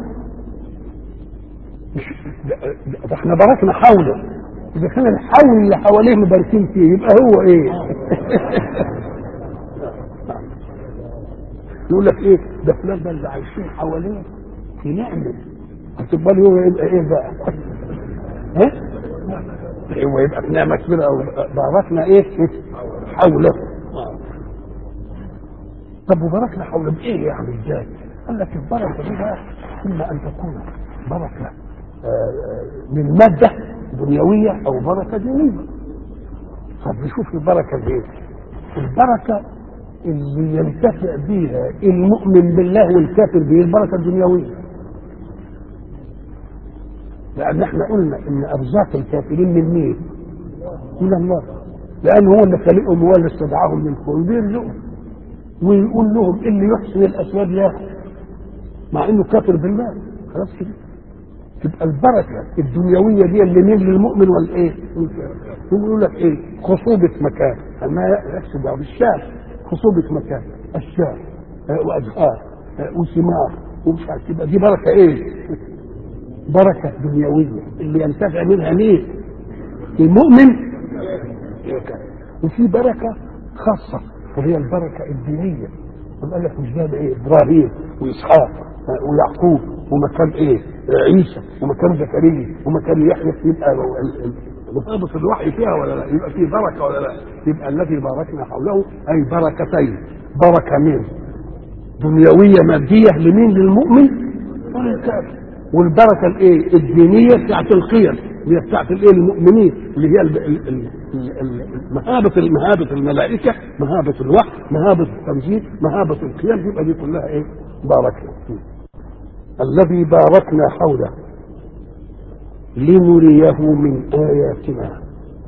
مش ده احنا باركنا حوله اذا كان الحول اللي حواليه مباركين فيه يبقى هو ايه يقول لك ايه ده فلان ده اللي عايشين حواليه في نعمه هتبقى هو يبقى ايه بقى ها هو يبقى في نعمه كبيره او باركنا ايه حوله طب وباركنا حوله بايه يعني ازاي قال لك البركه دي بقى اما ان تكون بركه من ماده دنيويه او بركه دينيه طب نشوف البركه دي البركه اللي ينتفع بها المؤمن بالله والكافر به البركه الدنيويه لان احنا قلنا ان ارزاق الكافرين من مين؟ من الله لان هو اللي خلقهم هو اللي استدعاهم من فوق بيرزقهم ويقول لهم اللي يحسن الاسباب ياخذ مع انه كافر بالله خلاص كده تبقى البركه الدنيويه دي اللي مين للمؤمن والايه؟ يقول لك ايه؟ خصوبه مكان ما يحسب بالشام خصوبه مكان اشجار آه، وازهار آه، وثمار ومش عارف تبقى دي بركه ايه؟ بركه دنيويه اللي ينتفع منها مين؟ المؤمن وفي بركه خاصه وهي البركه الدينيه قال لك مش ده ايه؟ ابراهيم واسحاق آه، ويعقوب ومكان ايه؟ آه، عيسى ومكان زكريا ومكان يحيى يبقى ال- ال- مطابق الوحي فيها ولا لا؟ يبقى فيه بركه ولا لا؟ يبقى الذي باركنا حوله اي بركتين بركه من دنيويه ماديه لمين؟ للمؤمن وللكافر والبركه الايه؟ الدينيه بتاعت القيم اللي هي بتاعت الايه؟ المؤمنين اللي هي ال- ال- ال- ال- ال- مهابه مهابه الملائكه مهابه الوحي مهابه التنزيل مهابه القيم يبقى دي كلها ايه؟ باركنا الذي باركنا حوله لنريه من آياتنا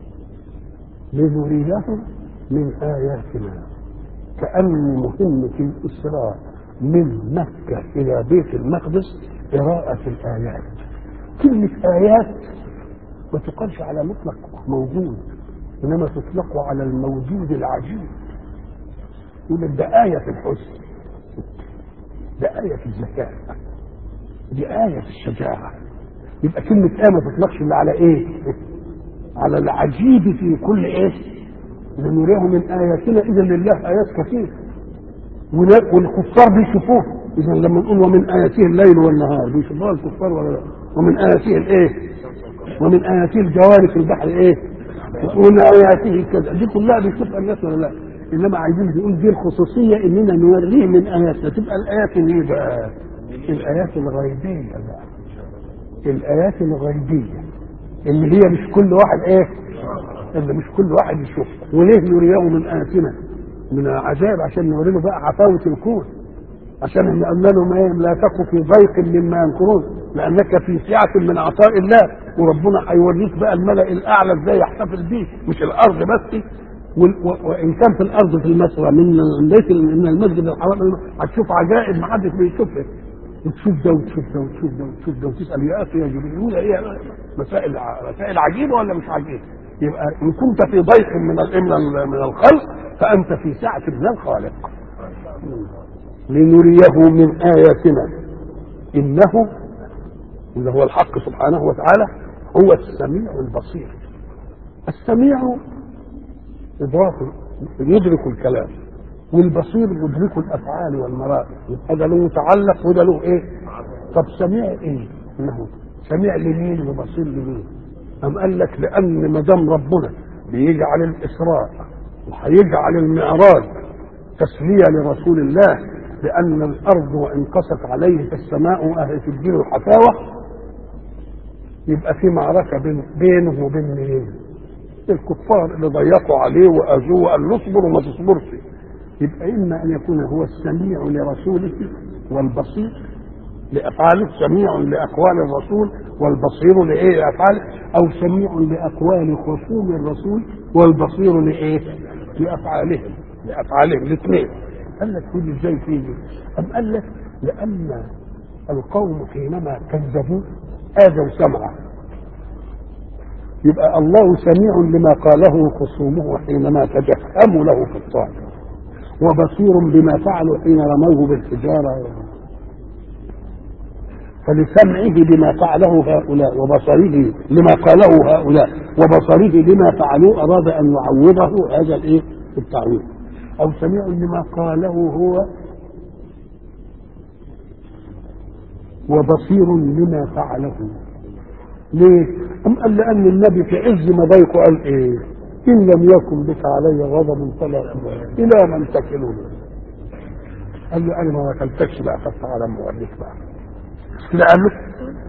لنريه من آياتنا كأن مهمة الإسراء من مكة إلى بيت المقدس قراءة الآيات كلمة آيات ما تقالش على مطلق موجود إنما تطلق على الموجود العجيب يقول لك ده آية في الحسن ده آية في الذكاء دي آية في الشجاعة يبقى كلمة آية ما تطلقش إلا على إيه؟ على العجيب في كل إيه؟ لنريه من آياتنا إذا لله آيات كثير ولا- والكفار بيشوفوه إذا لما نقول ومن آياته الليل والنهار بيشوفوها الكفار ولا لا؟ ومن آياته الإيه؟ ومن آياته الجوار في البحر إيه؟ ومن آياته كذا دي كلها بيشوفها الناس ولا لا؟ إنما عايزين نقول دي الخصوصية إننا نوريه من آياتنا تبقى الآيات اللي إيه بقى؟ الآيات الغيبية بقى الآيات الغيبية اللي هي مش كل واحد إيه؟ اللي مش كل واحد يشوفها وليه نريه من آياتنا؟ من عذاب عشان نوري له بقى عفاوة الكون عشان احنا قلنا لهم ايه لا تك في ضيق مما ينكرون لانك في سعه من عطاء الله وربنا هيوريك بقى الملا الاعلى ازاي يحتفل بيه مش الارض بس وال- و- وان كان في الارض في المسرى من من بيت من المسجد الحرام هتشوف عجائب ما حدش بيشوفها وتشوف ده وتشوف ده وتشوف ده وتشوف ده وتسال يا اخي يا جبريل يقول ايه مسائل ع- مسائل عجيبه ولا مش عجيبه؟ يبقى ان كنت في ضيق من ال- من ال- من الخلق فانت في سعه من الخالق. لنريه من آياتنا إنه اللي هو الحق سبحانه وتعالى هو السميع البصير السميع إضافة يدرك الكلام والبصير يدرك الأفعال والمرائي يبقى ده له متعلق وده له إيه؟ طب سميع إيه؟ إنه سميع لمين وبصير لمين؟ أم قال لك لأن ما دام ربنا بيجعل الإسراء وهيجعل المعراج تسلية لرسول الله لأن الأرض وإن قست عليه فالسماء أهل تدين الحفاوة يبقى في معركة بين بينه وبين مين؟ الكفار اللي ضيقوا عليه وأذوه وقال له اصبر وما تصبرش يبقى إما أن يكون هو السميع لرسوله والبصير لأفعاله سميع لأقوال الرسول والبصير لإيه لأفعاله أو سميع لأقوال خصوم الرسول والبصير لإيه لأفعالهم لأفعالهم الاثنين قال لك كل ازاي تيجي أم قال لك لأن القوم حينما كذبوه آذوا سمعه يبقى الله سميع لما قاله خصومه حينما تجهموا له في الطاعة وبصير بما فعلوا حين رموه بالحجارة فلسمعه بما فعله هؤلاء وبصره لما قاله هؤلاء وبصره لما فعلوه أراد أن يعوضه هذا الإيه التعويض أو سميع لما قاله هو وبصير لما فعله ليه؟ أم قال لأن النبي في عز ما ضيقه قال إيه؟ إن لم يكن بك علي غضب فلا أبالي. إلى من تكلني قال له أنا ما وكلتكش بقى فتعالى موريك بقى كده قال له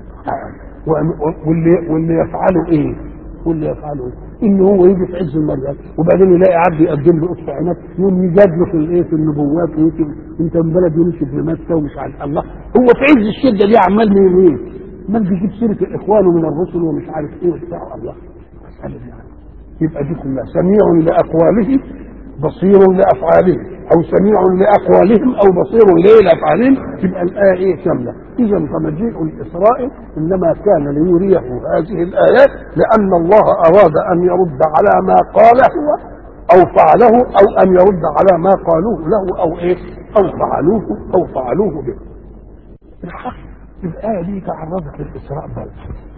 واللي واللي يفعله ايه؟ واللي يفعله ايه؟ ان هو يجي في عز المرض وبعدين يلاقي عبد يقدم له قطع عنب يقوم يجادله في الايه في النبوات ويكتب انت من بلد يونس بن مكه ومش عارف الله هو في عز الشده دي عمال مين ايه؟ عمال بيجيب سيره اخوانه من الرسل ومش عارف ايه وبتاع الله مساله يعني يبقى دي كلها سميع لاقواله بصير لافعالهم او سميع لاقوالهم او بصير ليه لافعالهم تبقى الايه ايه كامله اذا فمجيء الاسراء انما كان ليريه هذه الايات لان الله اراد ان يرد على ما قاله او فعله او ان يرد على ما قالوه له او ايه او فعلوه او فعلوه به الحق الآية دي تعرضت للإسراء بل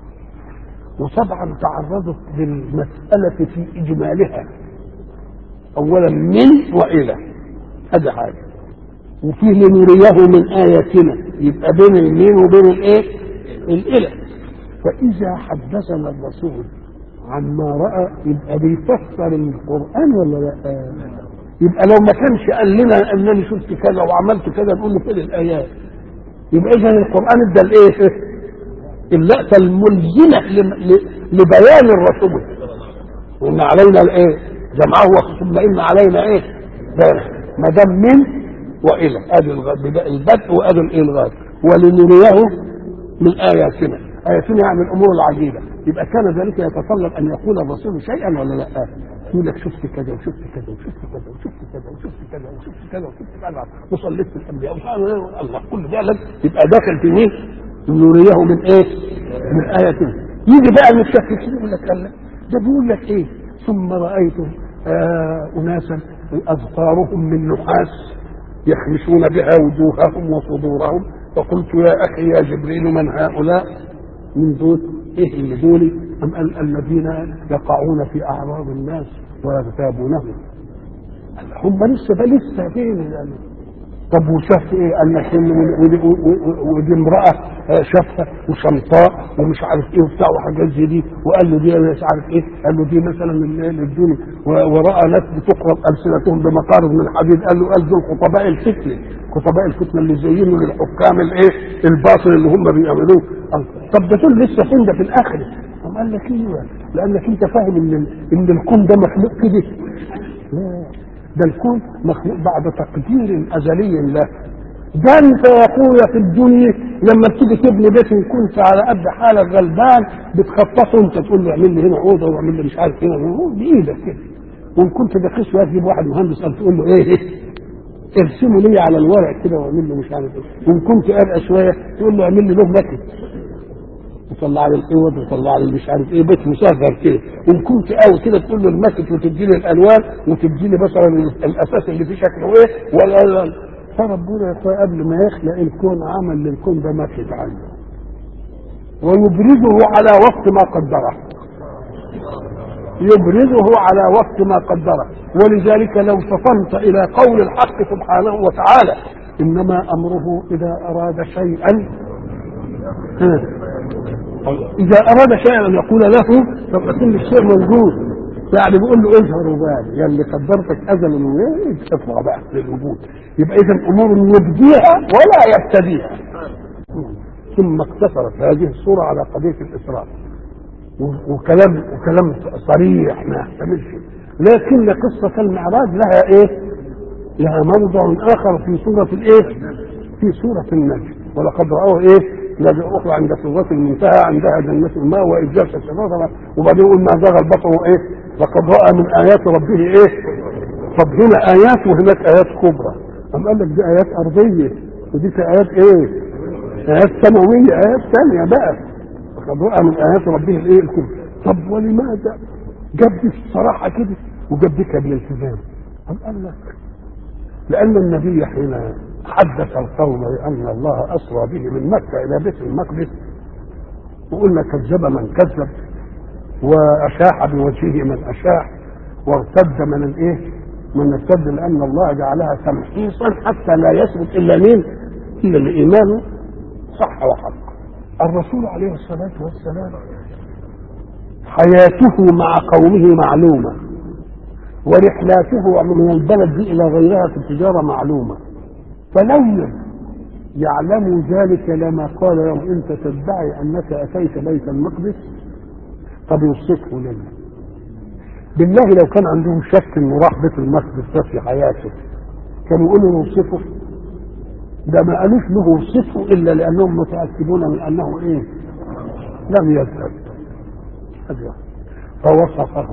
وطبعا تعرضت للمسألة في إجمالها أولا من وإلى هذا حاجة وفي لنريه من آياتنا يبقى بين المين وبين الإيه؟ الإلى فإذا حدثنا الرسول عن ما رأى يبقى بيفسر القرآن ولا لا؟ يبقى لو ما كانش قال لنا انني شفت كذا وعملت كذا نقول له فين الايات يبقى اذا القران ادى الايه اللقطه الملزمه لبيان الرسول وان علينا الايه جمعه ثم ان علينا ايه ما دام من والى ادي البدء وادي الايه الغايه ولنريه من اياتنا اياتنا يعني الامور العجيبه يبقى كان ذلك يتطلب ان يقول الرسول شيئا ولا لا يقول لك شفت كذا وشفت كذا وشفت كذا وشفت كذا وشفت كذا وشفت كذا وشفت كذا وصليت في الانبياء الله كل ده يبقى داخل في مين؟ نريه من ايه؟ من اياتنا يجي بقى المشككين يقول لك الله ده بيقول لك ايه؟ ثم رايت آه اناسا اذكارهم من نحاس يخمشون بها وجوههم وصدورهم فقلت يا اخي يا جبريل من هؤلاء؟ من دول ايه اللي دول؟ أم قال الذين يقعون في أعراض الناس ويغتابونهم هم لسه ده لسه فين يعني طب وشاف ايه قال لك ودي امراه شافها وشمطاء ومش عارف ايه وبتاع وحاجات زي دي وقال له دي مش عارف ايه قال له دي مثلا من الدنيا وراى ناس بتقرب السنتهم بمقارب من الحديد قال له قال دول خطباء الفتنه خطباء الفتنه اللي زينوا للحكام الايه الباطل اللي هم بيعملوه طب ده دول لسه فين ده في الاخره قام قال لك ايوه لانك انت فاهم ان ان الكون ده مخلوق كده لا ده الكون مخلوق بعد تقدير ازلي له ده انت يا اخويا في الدنيا لما بتيجي تبني بيت ان كنت على قد حالك غلبان بتخططه انت تقول له اعمل لي هنا اوضه واعمل لي مش عارف هنا بايدك كده وان كنت دقيق شويه تجيب واحد مهندس تقول له ايه ارسمه لي على الورق كده واعمل له مش عارف ايه وان كنت ارقى شويه تقول له اعمل لي له مكت وطلع لي القوة وطلع لي مش عارف ايه بيت مصغر كده وان كنت قوي كده تقول له المكت وتدي لي الالوان وتدي لي مثلا الاساس اللي فيه شكله ايه ولا فربنا يا اخويا قبل ما يخلق الكون عمل للكون ده مكت عنه ويبرزه على وقت ما قدره يبرزه على وقت ما قدره ولذلك لو فطنت الى قول الحق سبحانه وتعالى انما امره اذا اراد شيئا إذا أراد شيئا أن يقول له طب كل الشيء موجود يعني بيقول له اظهر وبال يا اللي قدرتك أزل اطلع بقى للوجود يبقى إذا أمور يبديها ولا يبتديها ثم اقتصرت هذه الصورة على قضية الإسراء وكلام وكلام صريح ما يحتملش لكن قصة المعراج لها إيه؟ لها موضع آخر في سورة الإيه؟ في سورة النجم ولقد رأوه إيه؟ نبي اخرى عند سورة المنتهى عندها جنة الماء واذ جاءت الشجرة وبعدين يقول ما زاغ البصر ايه لقد راى من ايات ربه ايه طب هنا ايات وهناك ايات كبرى أم قال لك دي ايات ارضيه ودي ايات ايه ايات سماويه ايات ثانيه بقى لقد راى من ايات ربه الايه الكبرى طب ولماذا جاب دي الصراحه كده وجاب دي بالالتزام أم قال لك لان النبي حين حدث القوم بأن الله أسرى به من مكة إلى بيت المقدس وقلنا كذب من كذب وأشاح بوجهه من أشاح وارتد من الإيه؟ من ارتد لأن الله جعلها تمحيصا حتى لا يثبت إلا مين؟ إلا الإيمان صح وحق. الرسول عليه الصلاة والسلام حياته مع قومه معلومة ورحلاته من البلد دي إلى غيرها في التجارة معلومة فلو يعلم ذلك لما قال لهم انت تدعي انك اتيت بيت المقدس طب يوصفه لنا بالله لو كان عندهم شك انه راح بيت المقدس ده في حياته كانوا يقولوا نوصفه ده ما قالوش له وصفه الا لانهم متاكدون من انه ايه لم يذهب فوصفه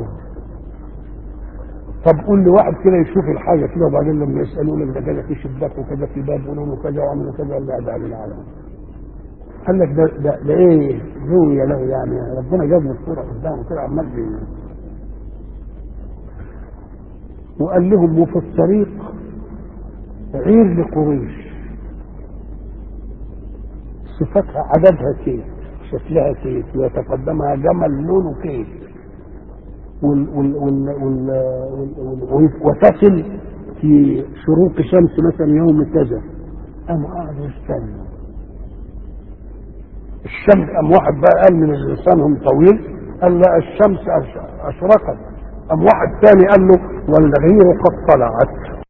طب قول لي واحد كده يشوف الحاجه كده وبعدين لما يسالوا لك ده كذا في شباك وكذا في باب ونوم وكذا وعملوا كذا لا ده العالم قال لك ده ده, ده ايه رؤيه له يعني ربنا جاب له الصوره قدامه كده عمال وقال لهم وفي الطريق عير لقريش صفتها عددها كيف شكلها كيف ويتقدمها جمل لونه كيف وال وال وال وال وال وال وتصل في شروق شمس مثلا يوم كذا قاموا قعدوا يستنوا الشمس قام واحد بقى قال من لسانهم طويل قال لا الشمس أش- اشرقت قام واحد ثاني قال له والغير قد طلعت